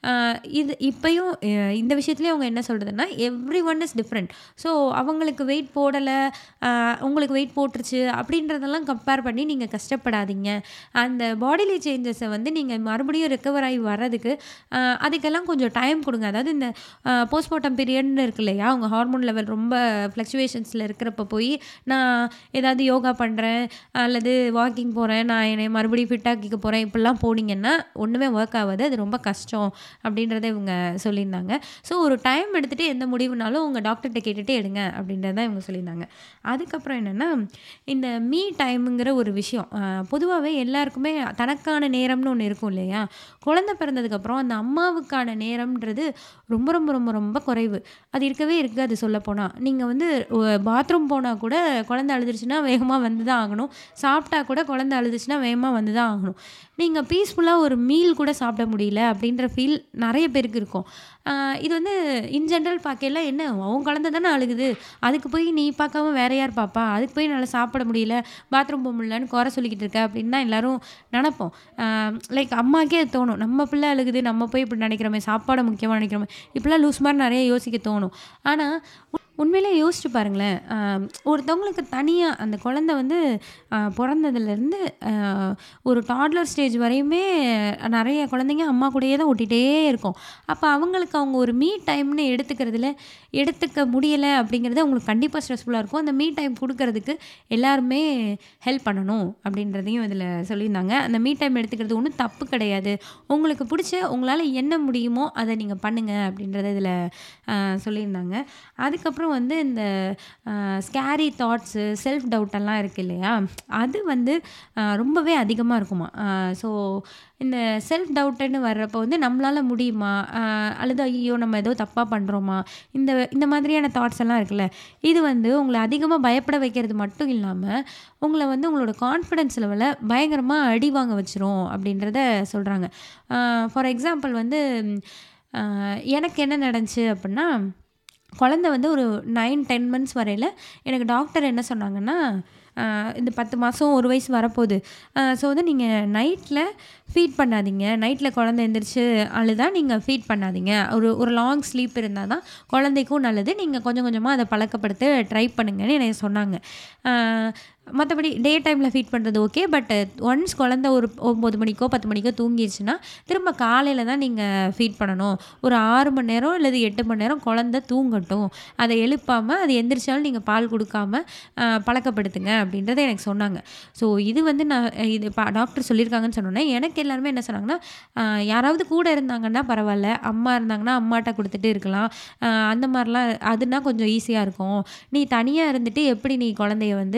இது இப்பயும் அஹ் இந்த விஷயத்துலேயே அவங்க என்ன சொல்கிறதுன்னா everyone is different so அவங்களுக்கு வெயிட் போடலை உங்களுக்கு வெயிட் போட்டுருச்சு அப்படின்றதெல்லாம் கம்பேர் பண்ணி நீங்கள் கஷ்டப்படாதீங்க அந்த பாடிலி சேஞ்சஸை வந்து நீங்கள் மறுபடியும் ரெக்கவர் ஆகி வர்றதுக்கு ஆஹ் அதுக்கெல்லாம் கொஞ்சம் டைம் கொடுங்க அதாவது இந்த போஸ்ட்மார்ட்டம் பீரியட்னு இருக்கு இல்லையா அவங்க ஹார்மோன் லெவல் ரொம்ப ஃப்ளக்சுவேஷன்ஸில் இருக்கிறப்ப போய் நான் ஏதாவது யோகா பண்ணுறேன் அல்லது வாக்கிங் போகிறேன் நான் என்னை மறுபடியும் ஃபிட்டாக்கிக்க போகிறேன் இப்படிலாம் போனீங்கன்னா ஒன்றுமே ஒர்க் ஆகாது அது ரொம்ப கஷ்டம் அப்படின்றத இவங்க சொல்லியிருந்தாங்க ஸோ ஒரு டைம் எடுத்துகிட்டு எந்த முடிவுனாலும் உங்கள் டாக்டர்கிட்ட கேட்டுட்டு எடுங்க அப்படின்றத இவங்க சொல்லியிருந்தாங்க அதுக்கப்புறம் என்னென்னா இந்த மீ டைமுங்கிற ஒரு விஷயம் பொதுவாகவே எல்லாருக்குமே தனக்கான நேரம்னு ஒன்று இருக்கும் இல்லையா குழந்தை பிறந்ததுக்கப்புறம் அந்த அம்மாவுக்கான நேரம்ன்றது ரொம்ப ரொம்ப ரொம்ப ரொம்ப குறைவு அது இருக்கவே இருக்காது சொல்லப்போனால் நீங்கள் வந்து பாத்ரூம் போனால் கூட குழந்தை அழுதுருச்சுன்னா வேகமாக வந்து தான் ஆகணும் சாப்பிட்டா கூட குழந்தை அழுதுச்சுன்னா வேகமாக வந்து தான் ஆகணும் நீங்கள் பீஸ்ஃபுல்லாக ஒரு மீல் கூட சாப்பிட முடியல அப்படின்ற ஃபீல் நிறைய பேருக்கு இருக்கும் ஆஹ் இது வந்து இன் ஜென்ரல் பார்க்கல என்ன உன் குழந்தை தானே அழுகுது அதுக்கு போய் நீ பார்க்காம வேற யார் பாப்பா அதுக்கு போய் நல்லா சாப்பிட முடியல பாத்ரூம் போக முடியலன்னு குறை சொல்லிக்கிட்டு இருக்க அப்படின்னு தான் எல்லாரும் நினப்போம் லைக் அம்மாக்கே அது தோணும் நம்ம பிள்ளை அழுகுது நம்ம போய் இப்படி நினைக்கிறோமே சாப்பாடை முக்கியமாக நினைக்கிறோமே இப்படிலாம் லூஸ் மாதிரி நிறைய யோசிக்க தோணும் ஆனால் உண்மையிலே யோசிச்சு பாருங்களேன் ஆஹ் ஒருத்தவங்களுக்கு தனியாக அந்த குழந்தை வந்து ஆஹ் பிறந்ததுலேருந்து ஆஹ் ஒரு டாட்லர் ஸ்டேஜ் வரையுமே நிறைய குழந்தைங்க அம்மா கூடயே தான் ஓட்டிகிட்டே இருக்கும் அப்போ அவங்களுக்கு அவங்க ஒரு மீ டைம்னு எடுத்துக்கிறதுல எடுத்துக்க முடியலை அப்படிங்கிறது அவங்களுக்கு கண்டிப்பாக ஸ்ட்ரெஸ்ஃபுல்லாக இருக்கும் அந்த மீ டைம் கொடுக்கறதுக்கு எல்லாருமே ஹெல்ப் பண்ணணும் அப்படின்றதையும் இதில் சொல்லியிருந்தாங்க அந்த மீ டைம் எடுத்துக்கிறது ஒன்றும் தப்பு கிடையாது உங்களுக்கு பிடிச்ச உங்களால் என்ன முடியுமோ அதை நீங்கள் பண்ணுங்கள் அப்படின்றத இதில் சொல்லியிருந்தாங்க அதுக்கப்புறம் வந்து இந்த ஸ்கேரி தாட்ஸு செல்ஃப் டவுட்டெல்லாம் இருக்குது இல்லையா அது வந்து ஆஹ் ரொம்பவே அதிகமாக இருக்குமா ஸோ இந்த செல்ஃப் டவுட்டுன்னு வர்றப்போ வந்து நம்மளால் முடியுமா ஆஹ் அல்லது ஐயோ நம்ம ஏதோ தப்பாக பண்ணுறோமா இந்த இந்த மாதிரியான தாட்ஸ் எல்லாம் இருக்குல்ல இது வந்து உங்களை அதிகமாக பயப்பட வைக்கிறது மட்டும் இல்லாமல் உங்களை வந்து உங்களோட கான்ஃபிடென்ஸ் லெவலை பயங்கரமாக அடி வாங்க வச்சிரும் அப்படின்றத சொல்கிறாங்க ஃபார் எக்ஸாம்பிள் வந்து ஆஹ் எனக்கு என்ன நடந்துச்சு அப்படின்னா குழந்த வந்து ஒரு நைன் டென் மந்த்ஸ் வரையில் எனக்கு டாக்டர் என்ன சொன்னாங்கன்னா ஆஹ் இந்த பத்து மாதம் ஒரு வயசு வரப்போகுது ஸோ வந்து நீங்கள் நைட்டில் ஃபீட் பண்ணாதீங்க நைட்டில் குழந்தை எந்திரிச்சு அழுதா நீங்கள் ஃபீட் பண்ணாதீங்க ஒரு ஒரு லாங் ஸ்லீப் இருந்தால் தான் குழந்தைக்கும் நல்லது நீங்கள் கொஞ்சம் கொஞ்சமாக அதை பழக்கப்படுத்த ட்ரை பண்ணுங்கன்னு எனக்கு சொன்னாங்க மற்றபடி டே டைமில் ஃபீட் பண்ணுறது ஓகே பட் ஒன்ஸ் குழந்த ஒரு ஒம்பது மணிக்கோ பத்து மணிக்கோ தூங்கிடுச்சுன்னா திரும்ப காலையில் தான் நீங்கள் ஃபீட் பண்ணணும் ஒரு ஆறு மணி நேரம் அல்லது எட்டு மணி நேரம் குழந்த தூங்கட்டும் அதை எழுப்பாமல் அது எந்திரிச்சாலும் நீங்கள் பால் கொடுக்காம ஆஹ், பழக்கப்படுத்துங்க அப்படின்றத எனக்கு சொன்னாங்க ஸோ இது வந்து நான் இது பா டாக்டர் சொல்லியிருக்காங்கன்னு சொன்னோன்னே எனக்கு எல்லாருமே என்ன சொன்னாங்கன்னா ஆஹ், யாராவது கூட இருந்தாங்கன்னா பரவாயில்ல அம்மா இருந்தாங்கன்னா அம்மாட்ட கொடுத்துட்டு இருக்கலாம் ஆஹ், அந்த மாதிரிலாம் அதுனா கொஞ்சம் ஈஸியாக இருக்கும் நீ தனியாக இருந்துட்டு எப்படி நீ குழந்தைய வந்து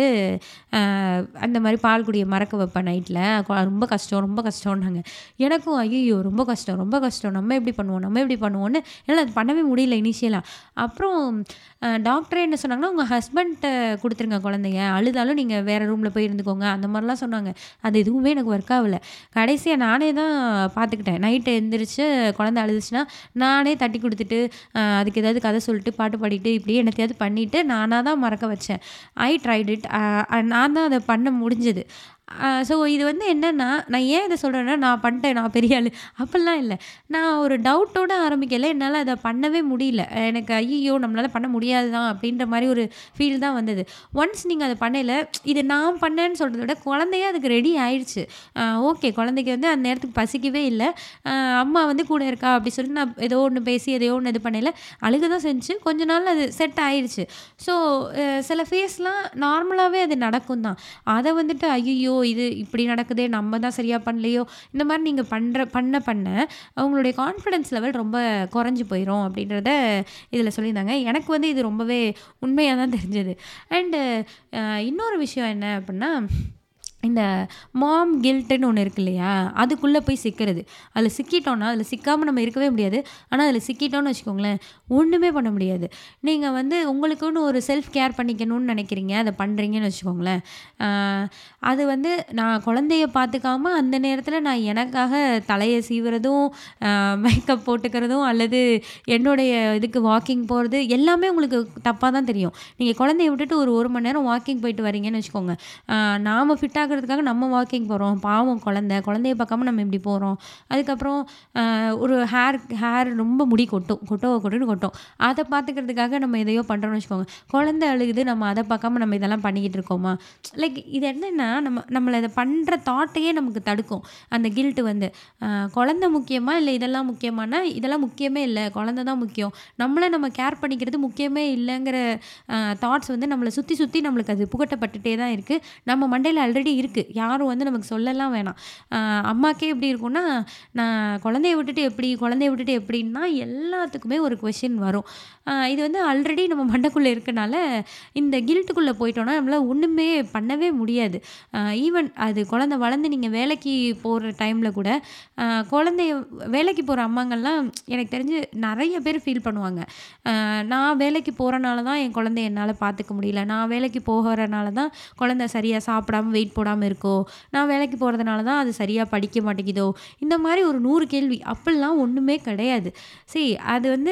ஆஹ், அந்த மாதிரி பால் குடிய மறக்க வைப்ப நைட்டில் ரொம்ப கஷ்டம் ரொம்ப கஷ்டம்னாங்க எனக்கும் ஐயோ ரொம்ப கஷ்டம் ரொம்ப கஷ்டம் நம்ம எப்படி பண்ணுவோம் நம்ம எப்படி பண்ணுவோன்னு என்னால் அது பண்ணவே முடியல இனிஷியலாக அப்புறம் ஆஹ், டாக்டரே என்ன சொன்னாங்கன்னா உங்கள் ஹஸ்பண்ட்டை கொடுத்துருங்க குழந்தைய அழுதாலும் நீங்கள் வேறு ரூமில் போய் இருந்துக்கோங்க அந்த மாதிரிலாம் சொன்னாங்க அது எதுவுமே எனக்கு ஒர்க் ஆகலை கடைசியாக நானே தான் பார்த்துக்கிட்டேன் நைட்டு எந்திரிச்சு குழந்தை அழுதுச்சுன்னா நானே தட்டி கொடுத்துட்டு ஆஹ், அதுக்கு ஏதாவது கதை சொல்லிட்டு பாட்டு பாடிட்டு இப்படியே என்னத்தையாவது பண்ணிவிட்டு நானாக தான் மறக்க வச்சேன் ஐ ட்ரைட் இட் நான் தான் அதை பண்ண முடிஞ்சது ஸோ இது வந்து என்னென்னா நான் ஏன் இதை சொல்கிறேன்னா நான் பண்ணிட்டேன் நான் பெரிய ஆள் அப்படிலாம் இல்லை நான் ஒரு டவுட்டோட ஆரம்பிக்கல என்னால் அதை பண்ணவே முடியல எனக்கு ஐயோ நம்மளால் பண்ண முடியாது தான் அப்படின்ற மாதிரி ஒரு ஃபீல் தான் வந்தது ஒன்ஸ் நீங்கள் அதை பண்ணல இது நான் பண்ணேன்னு சொல்கிறத விட குழந்தைய அதுக்கு ரெடி ஆயிடுச்சு ஓகே குழந்தைக்கு வந்து அந்த நேரத்துக்கு பசிக்கவே இல்லை ஆஹ் அம்மா வந்து கூட இருக்கா அப்படி சொல்லிட்டு நான் ஏதோ ஒன்று பேசி எதையோ ஒன்று இது பண்ணல அழுக தான் செஞ்சு கொஞ்ச நாள் அது செட் ஆயிடுச்சு ஸோ சில ஃபேஸ்லாம் நார்மலாகவே அது நடக்கும் தான் அதை வந்துட்டு ஐயோ இது இப்படி நடக்குதே நம்ம தான் சரியாக பண்ணலையோ இந்த மாதிரி நீங்கள் பண்ணுற பண்ண பண்ண அவங்களுடைய கான்ஃபிடென்ஸ் லெவல் ரொம்ப குறைஞ்சி போயிடும் அப்படின்றத இதில் சொல்லியிருந்தாங்க எனக்கு வந்து இது ரொம்பவே உண்மையாக தான் தெரிஞ்சது அண்டு இன்னொரு விஷயம் என்ன அப்படின்னா இந்த மாம் கில்ட்டுன்னு ஒன்று இருக்கு இல்லையா அதுக்குள்ளே போய் சிக்கிறது அதில் சிக்கிட்டோன்னா அதில் சிக்காமல் நம்ம இருக்கவே முடியாது ஆனால் அதில் சிக்கிட்டோன்னு வச்சுக்கோங்களேன் ஒன்றுமே பண்ண முடியாது நீங்கள் வந்து உங்களுக்குன்னு ஒரு செல்ஃப் கேர் பண்ணிக்கணும்னு நினைக்கிறீங்க அதை பண்ணுறீங்கன்னு வச்சுக்கோங்களேன் ஆஹ் அது வந்து நான் குழந்தைய பார்த்துக்காம அந்த நேரத்தில் நான் எனக்காக தலையை சீவுறதும் மேக்கப் போட்டுக்கிறதும் அல்லது என்னுடைய இதுக்கு வாக்கிங் போகிறது எல்லாமே உங்களுக்கு தப்பாக தான் தெரியும் நீங்கள் குழந்தைய விட்டுட்டு ஒரு ஒரு மணி நேரம் வாக்கிங் போயிட்டு வரீங்கன்னு வச்சுக்கோங்க ஆஹ் நாம ஃபிட் ஆகிறதுக்காக நம்ம வாக்கிங் போகிறோம் பாவம் குழந்தை குழந்தைய பார்க்காம நம்ம இப்படி போகிறோம் அதுக்கப்புறம் ஆஹ் ஒரு ஹேர் ஹேர் ரொம்ப முடி கொட்டும் கொட்டோ கொட்டுன்னு கொட்டும் அதை பார்த்துக்கிறதுக்காக நம்ம எதையோ பண்ணுறோம்னு வச்சுக்கோங்க குழந்தை அழுகுது நம்ம அதை பார்க்காம நம்ம இதெல்லாம் பண்ணிக்கிட்டு இருக்கோமா லைக் இது என்னென்னா நம்ம நம்மளை இதை பண்ணுற தாட்டையே நமக்கு தடுக்கும் அந்த கில்ட்டு வந்து ஆஹ் குழந்தை முக்கியமா இல்லை இதெல்லாம் முக்கியமானா இதெல்லாம் முக்கியமே இல்லை குழந்தை தான் முக்கியம் நம்மளை நம்ம கேர் பண்ணிக்கிறது முக்கியமே இல்லைங்கிற தாட்ஸ் வந்து நம்மளை சுற்றி சுற்றி நம்மளுக்கு அது புகட்டப்பட்டுட்டே தான் இருக்குது நம்ம மண்டையில் ஆல்ரெடி இருக்குது யாரும் வந்து நமக்கு சொல்லலாம் வேணாம் ஆஹ் அம்மாக்கே எப்படி இருக்கும்னா நான் குழந்தைய விட்டுட்டு எப்படி குழந்தைய விட்டுட்டு எப்படின்னா எல்லாத்துக்குமே ஒரு கொஷின் வரும் ஆஹ் இது வந்து ஆல்ரெடி நம்ம மண்டைக்குள்ளே இருக்கனால இந்த கில்ட்டுக்குள்ளே போயிட்டோன்னா நம்மளால் ஒன்றுமே பண்ணவே முடியாது ஈவன் அது குழந்தை வளர்ந்து நீங்கள் வேலைக்கு போகிற டைமில் கூட ஆஹ் குழந்தைய வேலைக்கு போகிற அம்மாங்கள்லாம் எனக்கு தெரிஞ்சு நிறைய பேர் ஃபீல் பண்ணுவாங்க ஆஹ் நான் வேலைக்கு போகிறனால தான் என் குழந்தைய என்னால் பார்த்துக்க முடியல நான் வேலைக்கு போகிறனால தான் குழந்தை சரியாக சாப்பிடாம வெயிட் போடாமல் இருக்கோ நான் வேலைக்கு போகிறதுனால தான் அது சரியாக படிக்க மாட்டேங்குதோ இந்த மாதிரி ஒரு நூறு கேள்வி அப்படிலாம் ஒன்றுமே கிடையாது சரி அது வந்து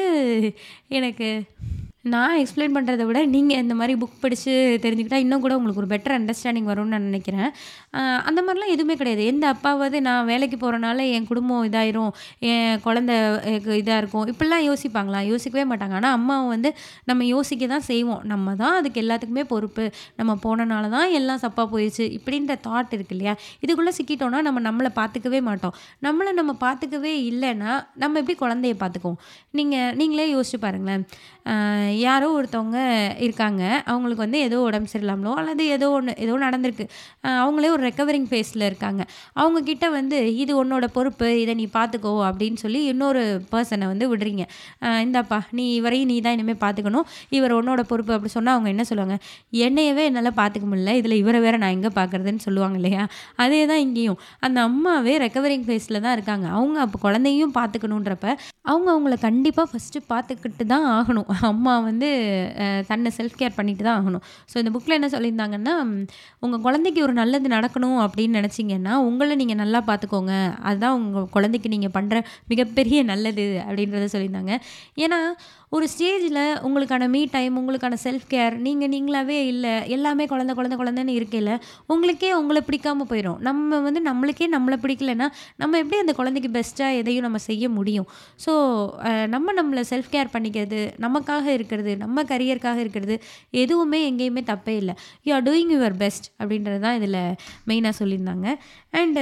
எனக்கு நான் எக்ஸ்பிளைன் பண்ணுறத விட நீங்கள் இந்த மாதிரி புக் படித்து தெரிஞ்சுக்கிட்டா இன்னும் கூட உங்களுக்கு ஒரு பெட்டர் அண்டர்ஸ்டாண்டிங் வரும்னு நான் நினைக்கிறேன் ஆஹ் அந்த மாதிரிலாம் எதுவுமே கிடையாது எந்த அப்பாவது நான் வேலைக்கு போகிறனால என் குடும்பம் இதாயிரும் என் குழந்த இதாக இருக்கும் இப்படிலாம் யோசிப்பாங்களா யோசிக்கவே மாட்டாங்க ஆனால் அம்மாவை வந்து நம்ம யோசிக்க தான் செய்வோம் நம்ம தான் அதுக்கு எல்லாத்துக்குமே பொறுப்பு நம்ம போனனால தான் எல்லாம் சப்பாக போயிடுச்சு இப்படின்ற தாட் இருக்கு இல்லையா இதுக்குள்ளே சிக்கிட்டோன்னா நம்ம நம்மளை பார்த்துக்கவே மாட்டோம் நம்மளை நம்ம பார்த்துக்கவே இல்லைன்னா நம்ம எப்படி குழந்தைய பார்த்துக்குவோம் நீங்கள் நீங்களே யோசிச்சு பாருங்களேன் ஆஹ் யாரோ ஒருத்தவங்க இருக்காங்க அவங்களுக்கு வந்து ஏதோ உடம்பு சரியில்லாமலோ அல்லது ஏதோ ஒன்று ஏதோ நடந்திருக்கு ஆஹ் அவங்களே ஒரு ரெக்கவரிங் ஃபேஸில் இருக்காங்க அவங்க கிட்ட வந்து இது உன்னோட பொறுப்பு இதை நீ பார்த்துக்கோ அப்படின்னு சொல்லி இன்னொரு பர்சனை வந்து விடுறீங்க ஆஹ் இந்தாப்பா நீ இவரையும் நீ தான் இனிமேல் பார்த்துக்கணும் இவர் உன்னோட பொறுப்பு அப்படி சொன்னால் அவங்க என்ன சொல்லுவாங்க என்னையவே என்னால் பார்த்துக்க முடியல இதில் இவரை வேற நான் எங்கே பார்க்குறதுன்னு சொல்லுவாங்க இல்லையா அதே தான் இங்கேயும் அந்த அம்மாவே ரெக்கவரிங் ஃபேஸில் தான் இருக்காங்க அவங்க அப்போ குழந்தையும் பார்த்துக்கணுன்றப்ப அவங்க அவங்கள கண்டிப்பாக ஃபஸ்ட்டு பார்த்துக்கிட்டு தான் ஆகணும் அம்மா வந்து அஹ், தன்னை செல்ஃப் கேர் பண்ணிட்டு தான் ஆகணும் ஸோ இந்த புக்கில் என்ன சொல்லியிருந்தாங்கன்னா உங்கள் குழந்தைக்கு ஒரு நல்லது நடக்கணும் அப்படின்னு நினச்சிங்கன்னா உங்களை நீங்கள் நல்லா பார்த்துக்கோங்க அதுதான் உங்கள் குழந்தைக்கு நீங்கள் பண்ணுற மிகப்பெரிய நல்லது அப்படின்றத சொல்லியிருந்தாங்க ஏன்னா ஒரு ஸ்டேஜில் உங்களுக்கான மீ டைம் உங்களுக்கான செல்ஃப் கேர் நீங்கள் நீங்களாவே இல்லை எல்லாமே குழந்த குழந்த குழந்தைன்னு இருக்கையில் உங்களுக்கே உங்களை பிடிக்காம போயிடும் நம்ம வந்து நம்மளுக்கே நம்மளை பிடிக்கலன்னா நம்ம எப்படி அந்த குழந்தைக்கு பெஸ்ட்டாக எதையும் நம்ம செய்ய முடியும் ஸோ நம்ம நம்மளை செல்ஃப் கேர் பண்ணிக்கிறது நமக்காக இருக்கிறது நம்ம கரியருக்காக இருக்கிறது எதுவுமே எங்கேயுமே தப்பே இல்லை you are doing your best அப்படின்றது தான் இதில் மெயினாக சொல்லியிருந்தாங்க அண்டு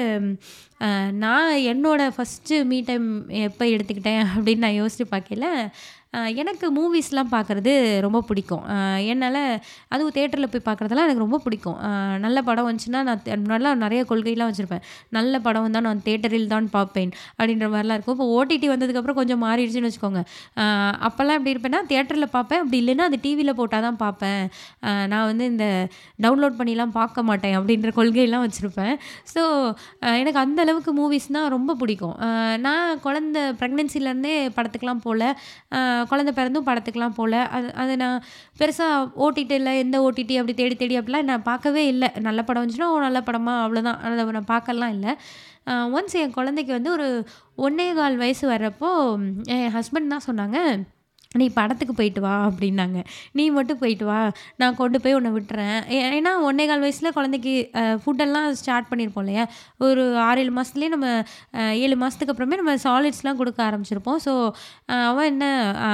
நான் என்னோடய ஃபஸ்ட்டு மீ டைம் எப்போ எடுத்துக்கிட்டேன் அப்படின்னு நான் யோசித்து பார்க்கல எனக்கு மூவிஸ்லாம் பார்க்குறது ரொம்ப பிடிக்கும் என்னால் அதுவும் தேட்டரில் போய் பார்க்குறதெல்லாம் எனக்கு ரொம்ப பிடிக்கும் நல்ல படம் வந்துச்சுன்னா நான் முன்னாடிலாம் நிறைய கொள்கைலாம் வச்சுருப்பேன் நல்ல படம் வந்தால் நான் தேட்டரில் தான் பார்ப்பேன் அப்படின்ற மாதிரிலாம் இருக்கும் இப்போ ஓடிடி வந்ததுக்கப்புறம் கொஞ்சம் மாறிடுச்சுன்னு வச்சுக்கோங்க அப்போல்லாம் எப்படி இருப்பேன்னா தேட்டரில் பார்ப்பேன் அப்படி இல்லைன்னா அது டிவியில் போட்டால் தான் பார்ப்பேன் நான் வந்து இந்த டவுன்லோட் பண்ணிலாம் பார்க்க மாட்டேன் அப்படின்ற கொள்கையெல்லாம் வச்சுருப்பேன் ஸோ எனக்கு அந்த அளவுக்கு மூவிஸ்னால் ரொம்ப பிடிக்கும் நான் குழந்த ப்ரெக்னென்சிலேருந்தே படத்துக்கெலாம் போகல குழந்த பிறந்தும் படத்துக்கெலாம் போகல அது அது நான் பெருசாக ஓடிடியில் எந்த ஓடிடி அப்படி தேடி தேடி அப்படிலாம் நான் பார்க்கவே இல்லை நல்ல படம் வந்துச்சுன்னா ஓ நல்ல படமா அவ்வளோதான் அதை நான் பார்க்கலாம் இல்லை ஒன்ஸ் என் குழந்தைக்கு வந்து ஒரு ஒன்றே கால் வயசு வர்றப்போ என் ஹஸ்பண்ட் தான் சொன்னாங்க நீ படத்துக்கு போயிட்டு வா அப்படின்னாங்க நீ மட்டும் போயிட்டு வா நான் கொண்டு போய் உன்னை விட்டுறேன் ஏன்னா ஒன்றே கால் வயசில் குழந்தைக்கு ஃபுட்டெல்லாம் ஸ்டார்ட் பண்ணியிருப்போம் இல்லையா ஒரு ஆறு ஏழு மாதத்துலேயே நம்ம ஏழு மாதத்துக்கு அப்புறமே நம்ம சாலிட்ஸ்லாம் கொடுக்க ஆரம்பிச்சிருப்போம் ஸோ அவன் என்ன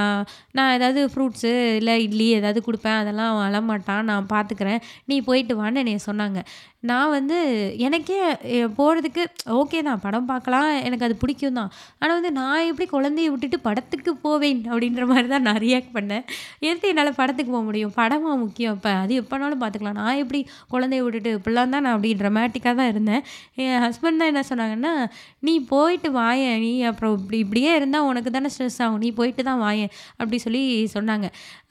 நான் ஏதாவது ஃப்ரூட்ஸு இல்லை இட்லி ஏதாவது கொடுப்பேன் அதெல்லாம் அவன் அழமாட்டான் நான் பார்த்துக்கிறேன் நீ போயிட்டு வான்னு என்னை சொன்னாங்க நான் வந்து எனக்கே போகிறதுக்கு ஓகே தான் படம் பார்க்கலாம் எனக்கு அது பிடிக்கும் தான் ஆனால் வந்து நான் எப்படி குழந்தைய விட்டுட்டு படத்துக்கு போவேன் அப்படின்ற மாதிரி தான் நான் ரியாக்ட் பண்ணேன் எடுத்து என்னால் படத்துக்கு போக முடியும் படமாக முக்கியம் இப்போ அது எப்போனாலும் பார்த்துக்கலாம் நான் எப்படி குழந்தைய விட்டுட்டு இப்படிலாம் தான் நான் அப்படி ட்ரமேட்டிக்காக தான் இருந்தேன் என் ஹஸ்பண்ட் தான் என்ன சொன்னாங்கன்னா நீ போயிட்டு வாயேன் நீ அப்புறம் இப்படி இப்படியே இருந்தால் உனக்கு தானே ஸ்ட்ரெஸ் ஆகும் நீ போயிட்டு தான் வாயேன் அப்படி சொல்லி சொன்னாங்க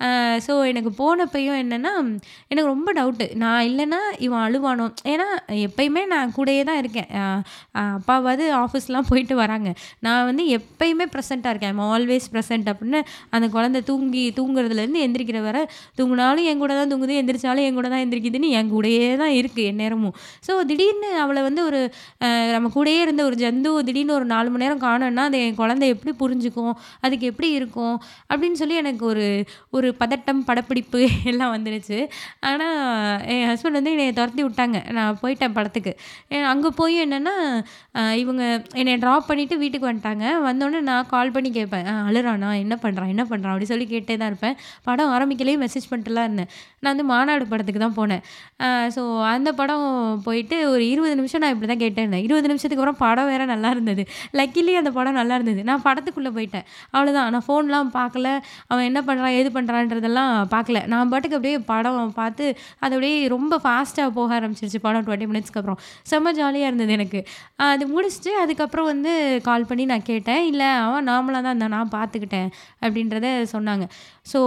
ஸோ எனக்கு போனப்பையும் என்னென்னா எனக்கு ரொம்ப டவுட்டு நான் இல்லைன்னா இவன் அழுவானோ ஏன்னா எப்பயுமே நான் கூடயே தான் இருக்கேன் அப்பாவாவது ஆஃபீஸ்லாம் போயிட்டு வராங்க நான் வந்து எப்பயுமே ப்ரெசண்ட்டாக இருக்கேன் ஐம் ஆல்வேஸ் ப்ரெசென்ட் அப்படின்னு அந்த குழந்தை தூங்கி தூங்குறதுலேருந்து எந்திரிக்கிற வர தூங்கினாலும் என் கூட தான் தூங்குது எந்திரிச்சாலும் என் கூட தான் எந்திரிக்குதுன்னு என் கூடயே தான் இருக்குது என் நேரமும் ஸோ திடீர்னு அவளை வந்து ஒரு நம்ம கூடயே இருந்த ஒரு ஜந்து திடீர்னு ஒரு நாலு மணி நேரம் காணோன்னா அது என் குழந்தை எப்படி புரிஞ்சுக்கும் அதுக்கு எப்படி இருக்கும் அப்படின்னு சொல்லி எனக்கு ஒரு ஒரு பதட்டம் படப்பிடிப்பு எல்லாம் வந்துடுச்சு ஆனால் என் ஹஸ்பண்ட் வந்து என்னை துரத்தி விட்டாங்க நான் போயிட்டேன் படத்துக்கு அங்கே போய் என்னென்னா இவங்க என்னை ட்ராப் பண்ணிவிட்டு வீட்டுக்கு வந்துட்டாங்க வந்தோடனே நான் கால் பண்ணி கேட்பேன் அழுறானா என்ன பண்ணுறான் என்ன பண்ணுறான் அப்படி சொல்லி கேட்டே தான் இருப்பேன் படம் ஆரம்பிக்கலே மெசேஜ் பண்ணிட்டுலாம் இருந்தேன் நான் வந்து மாநாடு படத்துக்கு தான் போனேன் ஸோ அந்த படம் போயிட்டு ஒரு இருபது நிமிஷம் நான் இப்படி தான் கேட்டே இருந்தேன் இருபது நிமிஷத்துக்கு அப்புறம் படம் வேறு நல்லா இருந்தது லக்கிலி அந்த படம் நல்லா இருந்தது நான் படத்துக்குள்ளே போயிட்டேன் அவ்வளோதான் நான் ஃபோன்லாம் பார்க்கல அவன் என்ன பண்ணுறான் ஏது பண்ணுறான்றதெல்லாம் பார்க்கல நான் பாட்டுக்கு அப்படியே படம் பார்த்து அது அப்படியே ரொம்ப ஃபாஸ்ட்டாக போக ஆரம்பிச்சிருச்சு படம் டுவெண்ட்டி மினிட்ஸ்க்கு அப்புறம் செம்ம ஜாலியாக இருந்தது எனக்கு அது முடிச்சுட்டு அதுக்கப்புறம் வந்து கால் பண்ணி நான் கேட்டேன் இல்லை அவன் நார்மலாக தான் இருந்தான் நான் பார்த்துக்கிட்டேன் அப்படின்றத சொன்னாங்க ஸோ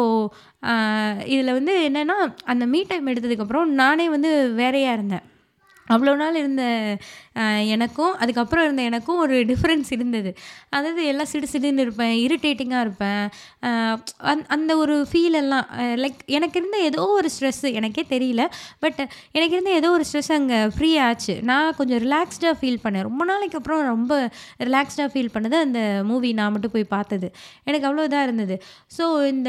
இதில் வந்து என்னென்னா அந்த மீ டைம் எடுத்ததுக்கப்புறம் நானே வந்து வேறையாக இருந்தேன் அவ்வளோ நாள் இருந்த எனக்கும் அதுக்கப்புறம் இருந்த எனக்கும் ஒரு டிஃப்ரென்ஸ் இருந்தது அதாவது எல்லாம் சிடு சிடுன்னு இருப்பேன் இரிட்டேட்டிங்காக இருப்பேன் அந் அந்த ஒரு ஃபீல் எல்லாம் லைக் எனக்கு இருந்த ஏதோ ஒரு ஸ்ட்ரெஸ்ஸு எனக்கே தெரியல பட் எனக்கு இருந்த ஏதோ ஒரு ஸ்ட்ரெஸ் அங்கே ஃப்ரீ ஆச்சு நான் கொஞ்சம் ரிலாக்ஸ்டாக ஃபீல் பண்ணேன் ரொம்ப நாளைக்கு அப்புறம் ரொம்ப ரிலாக்ஸ்டாக ஃபீல் பண்ணது அந்த மூவி நான் மட்டும் போய் பார்த்தது எனக்கு அவ்வளோ இதாக இருந்தது ஸோ இந்த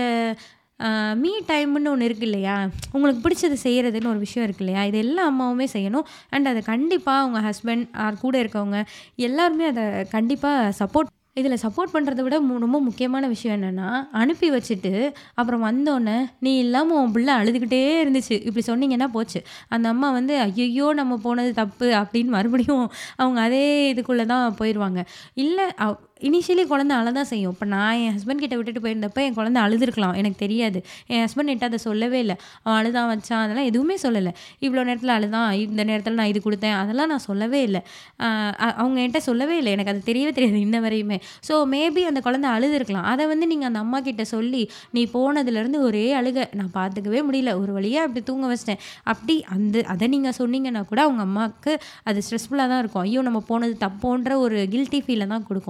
மீ டைம்னு ஒன்று இருக்கு இல்லையா உங்களுக்கு பிடிச்சது செய்கிறதுன்னு ஒரு விஷயம் இருக்கு இல்லையா இது எல்லா அம்மாவுமே செய்யணும் அண்ட் அதை கண்டிப்பாக உங்கள் ஹஸ்பண்ட் ஆர் கூட இருக்கவங்க எல்லாருமே அதை கண்டிப்பாக சப்போர்ட் இதில் சப்போர்ட் பண்ணுறத விட ரொம்ப முக்கியமான விஷயம் என்னென்னா அனுப்பி வச்சுட்டு அப்புறம் வந்தோடனே நீ இல்லாமல் உன் பிள்ளை அழுதுகிட்டே இருந்துச்சு இப்படி சொன்னீங்கன்னா போச்சு அந்த அம்மா வந்து ஐயோ நம்ம போனது தப்பு அப்படின்னு மறுபடியும் அவங்க அதே இதுக்குள்ளே தான் போயிடுவாங்க இல்லை இனிஷியலி குழந்தை அழதான் செய்யும் இப்போ நான் என் ஹஸ்பண்ட் கிட்ட விட்டுட்டு போயிருந்தப்போ என் குழந்தை அழுதுருக்கலாம் எனக்கு தெரியாது என் ஹஸ்பண்ட் என்கிட்ட அதை சொல்லவே இல்லை அவன் அழுதான் வச்சான் அதெல்லாம் எதுவுமே சொல்லலை இவ்வளோ நேரத்தில் அழுதான் இந்த நேரத்தில் நான் இது கொடுத்தேன் அதெல்லாம் நான் சொல்லவே இல்லை அவங்க என்கிட்ட சொல்லவே இல்லை எனக்கு அது தெரியவே தெரியாது இன்ன வரையுமே ஸோ மேபி அந்த குழந்தை அழுதுருக்கலாம் அதை வந்து நீங்கள் அந்த அம்மா கிட்ட சொல்லி நீ போனதுலேருந்து ஒரே அழுக நான் பார்த்துக்கவே முடியல ஒரு வழியாக அப்படி தூங்க வச்சிட்டேன் அப்படி அந்த அதை நீங்கள் சொன்னீங்கன்னா கூட அவங்க அம்மாவுக்கு அது ஸ்ட்ரெஸ்ஃபுல்லாக தான் இருக்கும் ஐயோ நம்ம போனது தப்போன்ற ஒரு கில்ட்டி ஃபீலை தான் கொடுக்கும் ஸோ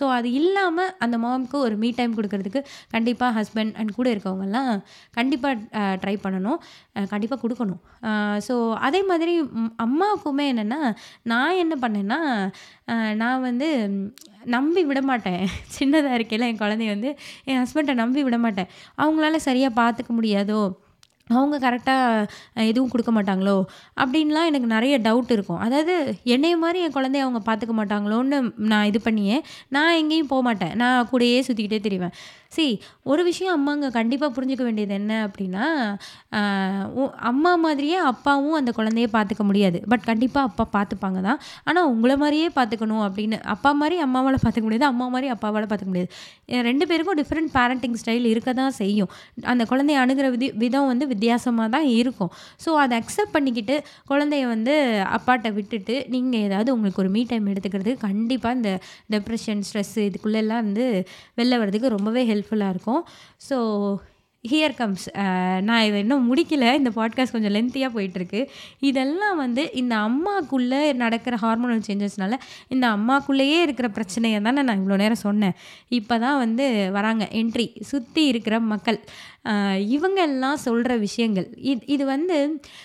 ஸோ அது இல்லாமல் அந்த மாம்க்கு ஒரு மீ டைம் கொடுக்கறதுக்கு கண்டிப்பாக ஹஸ்பண்ட் அண்ட் கூட இருக்கவங்கெல்லாம் கண்டிப்பாக ட்ரை பண்ணணும் கண்டிப்பாக கொடுக்கணும் ஸோ அதே மாதிரி ம், அம்மாவுக்குமே என்னென்னா நான் என்ன பண்ணேன்னா அஹ், நான் வந்து ம், நம்பி விட மாட்டேன் சின்னதாக இருக்கையில் என் குழந்தைய வந்து என் ஹஸ்பண்டை நம்பி விட மாட்டேன் அவங்களால சரியாக பார்த்துக்க முடியாதோ அவங்க கரெக்டாக எதுவும் கொடுக்க மாட்டாங்களோ அப்படின்லாம் எனக்கு நிறைய டவுட் இருக்கும் அதாவது என்னைய மாதிரி என் குழந்தைய அவங்க பார்த்துக்க மாட்டாங்களோன்னு நான் இது பண்ணியே நான் எங்கேயும் போக மாட்டேன் நான் கூடயே சுற்றிக்கிட்டே திரிவேன் சி ஒரு விஷயம் அம்மாங்க கண்டிப்பாக புரிஞ்சுக்க வேண்டியது என்ன அப்படின்னா ஆஹ் உ- அம்மா மாதிரியே அப்பாவும் அந்த குழந்தைய பார்த்துக்க முடியாது பட் கண்டிப்பாக அப்பா பார்த்துப்பாங்க தான் ஆனால் உங்களை மாதிரியே பார்த்துக்கணும் அப்படின்னு அப்பா மாதிரி அம்மாவால் பார்த்துக்க முடியாது அம்மா மாதிரி அப்பாவால் பார்த்துக்க முடியாது அஹ் ரெண்டு பேருக்கும் டிஃப்ரெண்ட் பேரண்டிங் ஸ்டைல் இருக்க தான் செய்யும் அந்த குழந்தைய அணுகிற விதி விதம் வந்து வித்தியாசமாக தான் இருக்கும் ஸோ அதை அக்செப்ட் பண்ணிக்கிட்டு குழந்தைய வந்து அப்பாட்ட விட்டுட்டு நீங்கள் ஏதாவது உங்களுக்கு ஒரு மீ டைம் எடுத்துக்கிறது கண்டிப்பாக இந்த டெப்ரெஷன் ஸ்ட்ரெஸ் இதுக்குள்ளெல்லாம் வந்து வெளில வர்றதுக்கு ரொம்பவே ஹெல்ப்ஃபுல்லாக இருக்கும் ஸோ ஹியர் கம்ஸ் நான் இதை இன்னும் முடிக்கல இந்த பாட்காஸ்ட் கொஞ்சம் லென்த்தியாக போயிட்டுருக்கு இதெல்லாம் வந்து இந்த அம்மாக்குள்ளே நடக்கிற ஹார்மோனல் சேஞ்சஸ்னால இந்த அம்மாக்குள்ளேயே இருக்கிற பிரச்சனையை தானே நான் இவ்வளோ நேரம் சொன்னேன் இப்போ தான் வந்து வராங்க என்ட்ரி சுற்றி இருக்கிற மக்கள் அஹ், இவங்க எல்லாம் சொல்கிற விஷயங்கள் இது இது வந்து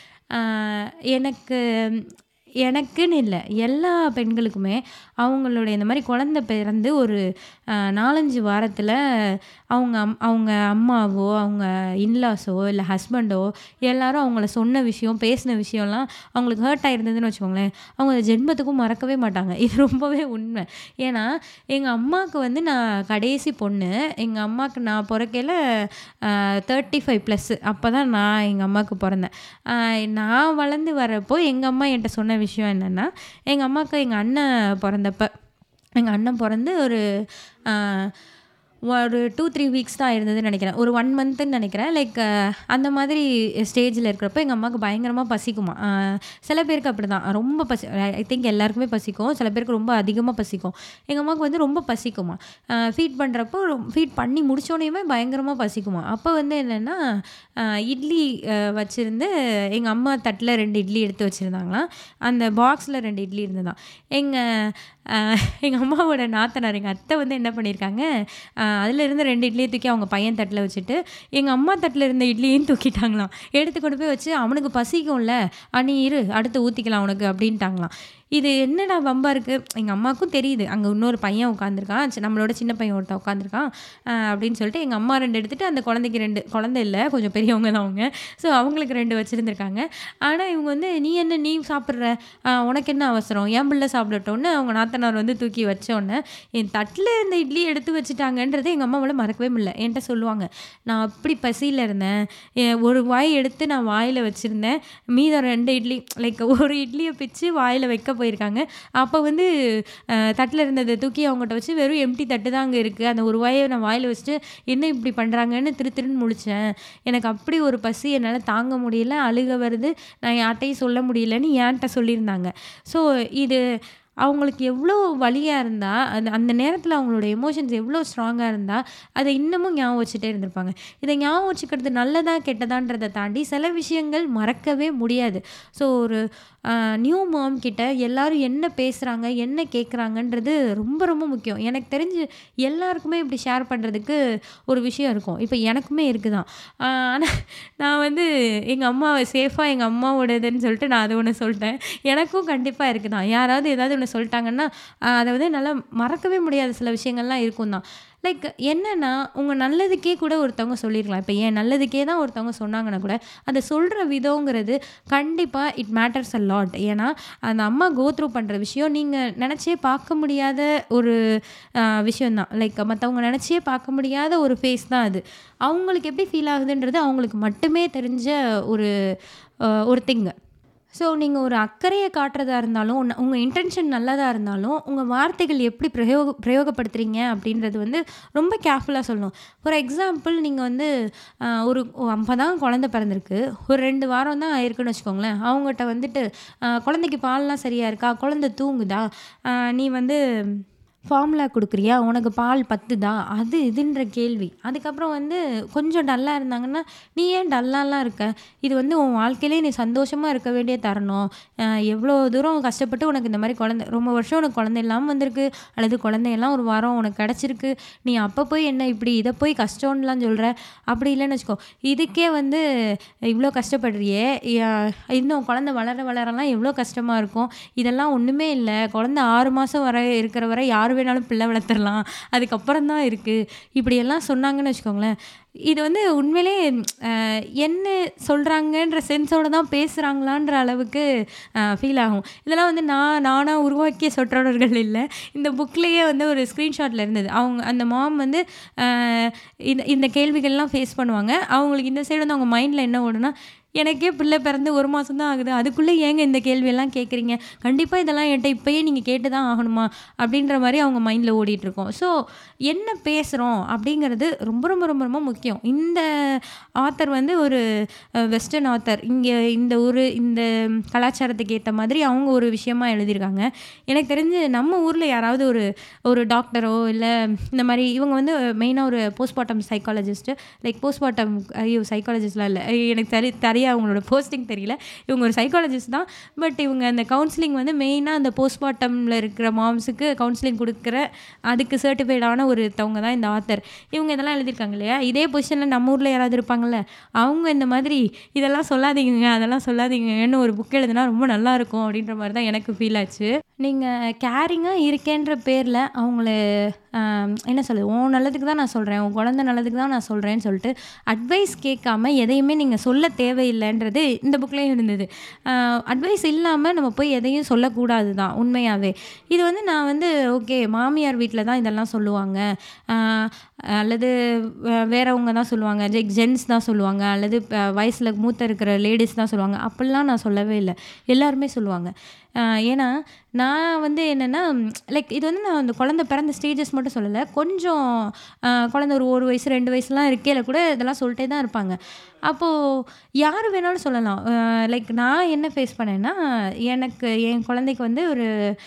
அஹ், எனக்கு எனக்குன்னு இல்லை எல்லா பெண்களுக்குமே அவங்களுடைய இந்த மாதிரி குழந்தை பிறந்து ஒரு அஹ், நாலஞ்சு வாரத்தில் அவங்க அம் அவங்க அம்மாவோ அவங்க இன்லாஸோ இல்லை ஹஸ்பண்டோ எல்லாரும் அவங்கள சொன்ன விஷயம் பேசின விஷயம்லாம் அவங்களுக்கு ஹர்ட் ஆயிருந்ததுன்னு வச்சுக்கோங்களேன் அவங்க அதை ஜென்மத்துக்கும் மறக்கவே மாட்டாங்க இது ரொம்பவே உண்மை ஏன்னா எங்கள் அம்மாவுக்கு வந்து நான் கடைசி பொண்ணு எங்கள் அம்மாவுக்கு நான் பிறக்கையில் தேர்ட்டி ஃபைவ் ப்ளஸ்ஸு அப்போ தான் நான் எங்கள் அம்மாவுக்கு பிறந்தேன் ஆஹ் நான் வளர்ந்து வரப்போ எங்கள் அம்மா என்கிட்ட சொன்ன விஷயம் என்னென்னா எங்கள் அம்மாவுக்கு எங்கள் அண்ணன் பிறந்தப்ப எங்கள் அண்ணன் பிறந்து ஒரு ஆஹ், ஒரு டூ த்ரீ வீக்ஸ் தான் இருந்ததுன்னு நினைக்கிறேன் ஒரு ஒன் மந்த்துன்னு நினைக்கிறேன் லைக் அந்த மாதிரி ஸ்டேஜில் இருக்கிறப்ப எங்கள் அம்மாவுக்கு பயங்கரமாக பசிக்குமா ஆஹ், சில பேருக்கு அப்படி தான் ரொம்ப பசி ஐ திங்க் எல்லாருக்குமே பசிக்கும் சில பேருக்கு ரொம்ப அதிகமாக பசிக்கும் எங்கள் அம்மாவுக்கு வந்து ரொம்ப பசிக்குமா ஃபீட் பண்ணுறப்போ ஃபீட் பண்ணி முடிச்சோடனேயுமே பயங்கரமாக பசிக்குமா அப்போ வந்து என்னென்னா இட்லி அஹ், வச்சிருந்து எங்கள் அம்மா தட்டில் ரெண்டு இட்லி எடுத்து வச்சுருந்தாங்களாம் அந்த பாக்ஸில் ரெண்டு இட்லி இருந்ததாம் எங்கள் எங்கள் அம்மாவோட நாத்தனார் எங்கள் அத்தை வந்து என்ன பண்ணியிருக்காங்க அதில் இருந்த ரெண்டு இட்லியை தூக்கி அவங்க பையன் தட்டில் வச்சுட்டு எங்கள் அம்மா தட்டில் இருந்த இட்லியையும் தூக்கிட்டாங்களாம் எடுத்து கொண்டு போய் வச்சு அவனுக்கு பசிக்கும்ல "ஆ, நீ இரு அடுத்து ஊற்றிக்கலாம் உனக்கு அப்படின்ட்டாங்களாம் இது என்னடா வம்பா இருக்குது எங்கள் அம்மாவுக்கும் தெரியுது அங்கே இன்னொரு பையன் உட்காந்துருக்கான் நம்மளோட சின்ன பையன் ஒருத்தன் உட்காந்துருக்கான் அப்படின்னு சொல்லிட்டு எங்கள் அம்மா ரெண்டு எடுத்துகிட்டு அந்த குழந்தைக்கு ரெண்டு குழந்தை இல்லை கொஞ்சம் பெரியவங்க தான் அவங்க ஸோ அவங்களுக்கு ரெண்டு வச்சுருந்துருக்காங்க ஆனால் இவங்க வந்து நீ என்ன நீ சாப்பிட்ற உனக்கு என்ன அவசரம் என் பிள்ளை சாப்பிடட்டோன்னு அவங்க நாத்தனார் வந்து தூக்கி வச்சோன்னே என் தட்டில் இருந்த இட்லி எடுத்து வச்சுட்டாங்கன்றது எங்கள் அம்மாவால் மறக்கவே முடியல என்கிட்ட சொல்லுவாங்க நான் அப்படி பசியில் இருந்தேன் என் ஒரு வாய் எடுத்து நான் வாயில் வச்சுருந்தேன் மீதம் ரெண்டு இட்லி லைக் ஒரு இட்லியை பிச்சு வாயில் வைக்க போயிருக்காங்க அப்போ வந்து தட்டில் இருந்ததை தூக்கி அவங்ககிட்ட வச்சு வெறும் எம்டி தட்டு தான் அங்கே இருக்குது அந்த ஒரு வாயை நான் வாயில் வச்சுட்டு என்ன இப்படி பண்ணுறாங்கன்னு திரு திருன்னு முழிச்சேன் எனக்கு அப்படி ஒரு பசி என்னால் தாங்க முடியல அழுக வருது நான் யார்ட்டையும் சொல்ல முடியலன்னு என்கிட்ட சொல்லியிருந்தாங்க ஸோ இது அவங்களுக்கு எவ்வளோ வலியாக இருந்தால் அது அந்த நேரத்தில் அவங்களோட எமோஷன்ஸ் எவ்வளோ ஸ்ட்ராங்காக இருந்தால் அதை இன்னமும் ஞாபகம் வச்சுட்டே இருந்திருப்பாங்க இதை ஞாபகம் வச்சுக்கிறது நல்லதா கெட்டதான்றதை தாண்டி சில விஷயங்கள் மறக்கவே முடியாது ஸோ ஒரு நியூ மாம் கிட்ட எல்லாரும் என்ன பேசுகிறாங்க என்ன கேட்குறாங்கன்றது ரொம்ப ரொம்ப முக்கியம் எனக்கு தெரிஞ்சு எல்லாருக்குமே இப்படி ஷேர் பண்ணுறதுக்கு ஒரு விஷயம் இருக்கும் இப்போ எனக்குமே இருக்குதான் ஆனால் நான் வந்து எங்கள் அம்மா சேஃபாக எங்கள் அம்மாவோடதுன்னு சொல்லிட்டு நான் அதை ஒன்று சொல்லிட்டேன் எனக்கும் கண்டிப்பாக இருக்குதான் யாராவது ஏதாவது ஒன்று சொல்லிட்டாங்கன்னா ஆஹ் அதை வந்து நல்லா மறக்கவே முடியாத சில விஷயங்கள்லாம் இருக்கும் தான் லைக் என்னன்னா உங்கள் நல்லதுக்கே கூட ஒருத்தவங்க சொல்லியிருக்கலாம் இப்போ ஏன் நல்லதுக்கே தான் ஒருத்தவங்க சொன்னாங்கன்னா கூட அதை சொல்கிற விதங்கிறது கண்டிப்பாக இட் மேட்டர்ஸ் அ லாட் ஏன்னா அந்த அம்மா கோ த்ரூ பண்ணுற விஷயம் நீங்கள் நினச்சே பார்க்க முடியாத ஒரு ஆஹ், விஷயம்தான் லைக் மற்றவங்க நினச்சே பார்க்க முடியாத ஒரு ஃபேஸ் தான் அது அவங்களுக்கு எப்படி ஃபீல் ஆகுதுன்றது அவங்களுக்கு மட்டுமே தெரிஞ்ச ஒரு ஆஹ், ஒரு திங்கு ஸோ நீங்கள் ஒரு அக்கறையை காட்டுறதா இருந்தாலும் உங்கள் இன்டென்ஷன் நல்லதாக இருந்தாலும் உங்கள் வார்த்தைகள் எப்படி பிரயோக பிரயோகப்படுத்துகிறீங்க அப்படின்றது வந்து ரொம்ப கேர்ஃபுல்லாக சொல்லணும் ஃபார் எக்ஸாம்பிள் நீங்கள் வந்து ஆஹ், ஒரு அப்போ தான் குழந்த பிறந்திருக்கு ஒரு ரெண்டு வாரம் தான் ஆயிருக்குன்னு வச்சுக்கோங்களேன் அவங்ககிட்ட வந்துட்டு ஆஹ், குழந்தைக்கு பால்லாம் சரியாக இருக்கா குழந்தை தூங்குதா ஆஹ், நீ வந்து ஃபார்முலா கொடுக்குறியா உனக்கு பால் பத்துதா அது இதுன்ற கேள்வி அதுக்கப்புறம் வந்து கொஞ்சம் டல்லாக இருந்தாங்கன்னா நீ ஏன் டல்லாலாம் இருக்க இது வந்து உன் வாழ்க்கையிலே நீ சந்தோஷமாக இருக்க வேண்டிய தருணம் அஹ் எவ்வளோ தூரம் கஷ்டப்பட்டு உனக்கு இந்த மாதிரி குழந்தை ரொம்ப வருஷம் உனக்கு குழந்தை இல்லாமல் வந்திருக்கு அல்லது குழந்தையெல்லாம் ஒரு வாரம் உனக்கு கிடச்சிருக்கு நீ அப்போ போய் என்ன இப்படி இதை போய் கஷ்டம்லாம் சொல்கிற அப்படி இல்லைன்னு வச்சுக்கோ இதுக்கே வந்து இவ்வளோ கஷ்டப்படுறியே யா- இன்னும் குழந்தை வளர வளரலாம் எவ்வளோ கஷ்டமாக இருக்கும் இதெல்லாம் ஒன்றுமே இல்லை குழந்தை ஆறு மாதம் வரை இருக்கிற வரை யார் வேணாலும் பிள்ளை வளர்த்துடலாம் அதுக்கப்புறம் தான் இருக்குது இப்படியெல்லாம் சொன்னாங்கன்னு வச்சுக்கோங்களேன் இது வந்து உண்மையிலே அஹ், என்ன சொல்கிறாங்கன்ற சென்ஸோட தான் பேசுகிறாங்களான்ற அளவுக்கு ஃபீல் ஆகும் இதெல்லாம் வந்து நான் நானாக உருவாக்கிய சொற்றொடர்கள் இல்லை இந்த புக்லேயே வந்து ஒரு ஸ்க்ரீன்ஷாட்டில் இருந்தது அவங்க அந்த மாம் வந்து அஹ், இந்த இந்த கேள்விகள்லாம் ஃபேஸ் பண்ணுவாங்க அவங்களுக்கு இந்த சைடு வந்து அவங்க மைண்டில் என்ன ஓடுனா எனக்கே பிள்ளை பிறந்து ஒரு மாதம் தான் ஆகுது அதுக்குள்ளே ஏங்க இந்த கேள்வியெல்லாம் கேட்குறீங்க கண்டிப்பாக இதெல்லாம் என்கிட்ட இப்போயே நீங்கள் கேட்டு தான் ஆகணுமா அப்படின்ற மாதிரி அவங்க மைண்டில் ஓடிட்டுருக்கோம் ஸோ என்ன பேசுகிறோம் அப்படிங்கிறது ரொம்ப ரொம்ப ரொம்ப ரொம்ப முக்கியம் இந்த ஆத்தர் வந்து ஒரு வெஸ்டர்ன் ஆத்தர் இங்கே இந்த ஊர் இந்த கலாச்சாரத்துக்கு ஏற்ற மாதிரி அவங்க ஒரு விஷயமா எழுதியிருக்காங்க எனக்கு தெரிஞ்சு நம்ம ஊரில் யாராவது ஒரு ஒரு டாக்டரோ இல்லை இந்த மாதிரி இவங்க வந்து மெயினாக ஒரு போஸ்ட்மார்ட்டம் சைக்காலஜிஸ்ட்டு லைக் போஸ்ட்மார்ட்டம் ஐயோ சைக்காலஜிஸ்ட்லாம் இல்லை எனக்கு தெரி தெரியா அவங்களோட போஸ்டிங் தெரியல இவங்க ஒரு சைக்காலஜிஸ்ட் தான் பட் இவங்க அந்த கவுன்சிலிங் வந்து மெயினாக அந்த போஸ்ட்மார்ட்டமில் இருக்கிற மாம்ஸுக்கு கவுன்சிலிங் கொடுக்குற அதுக்கு சர்டிஃபைடான ஒருத்தவங்க தான் இந்த ஆத்தர் இவங்க இதெல்லாம் எழுதியிருக்காங்க இல்லையா இதே பொசிஷனில் நம்ம ஊரில் யாராவது இருப்பாங்கல்ல அவங்க இந்த மாதிரி இதெல்லாம் சொல்லாதீங்க அதெல்லாம் சொல்லாதீங்கன்னு ஒரு புக் எழுதுனா ரொம்ப நல்லா இருக்கும் அப்படின்ற மாதிரி தான் எனக்கு ஃபீல் ஆச்சு நீங்கள் கேரிங்காக இருக்கேன்ற பேரில் அவங்கள ஆம், என்ன சொல்லுது உன் நல்லதுக்கு தான் நான் சொல்கிறேன் உன் குழந்தை நல்லதுக்கு தான் நான் சொல்கிறேன்னு சொல்லிட்டு அட்வைஸ் கேட்காம எதையுமே நீங்கள் சொல்ல தேவையில்லைன்றது இந்த புக்லேயும் இருந்தது அட்வைஸ் இல்லாமல் நம்ம போய் எதையும் சொல்லக்கூடாது தான் உண்மையாகவே இது வந்து நான் வந்து ஓகே மாமியார் வீட்டில் தான் இதெல்லாம் சொல்லுவாங்க ஆஹ், அல்லது வே- வேறவங்க தான் சொல்லுவாங்க ஜெக் ஜென்ஸ் தான் சொல்லுவாங்க அல்லது வயசில் மூத்த இருக்கிற லேடிஸ் தான் சொல்லுவாங்க அப்படிலாம் நான் சொல்லவே இல்லை எல்லாருமே சொல்லுவாங்க ஆஹ் ஏன்னா நான் வந்து என்னென்னா லைக் இது வந்து நான் அந்த குழந்தை பிறந்த ஸ்டேஜஸ் மட்டும் சொல்லலை கொஞ்சம் ஆஹ் குழந்தை ஒரு ஒரு வயசு ரெண்டு வயசுலாம் இருக்கையில் கூட இதெல்லாம் சொல்லிட்டே தான் இருப்பாங்க அப்போது யார் வேணாலும் சொல்லலாம் லைக் நான் என்ன ஃபேஸ் பண்ணேன்னா எனக்கு என் குழந்தைக்கு வந்து ஒரு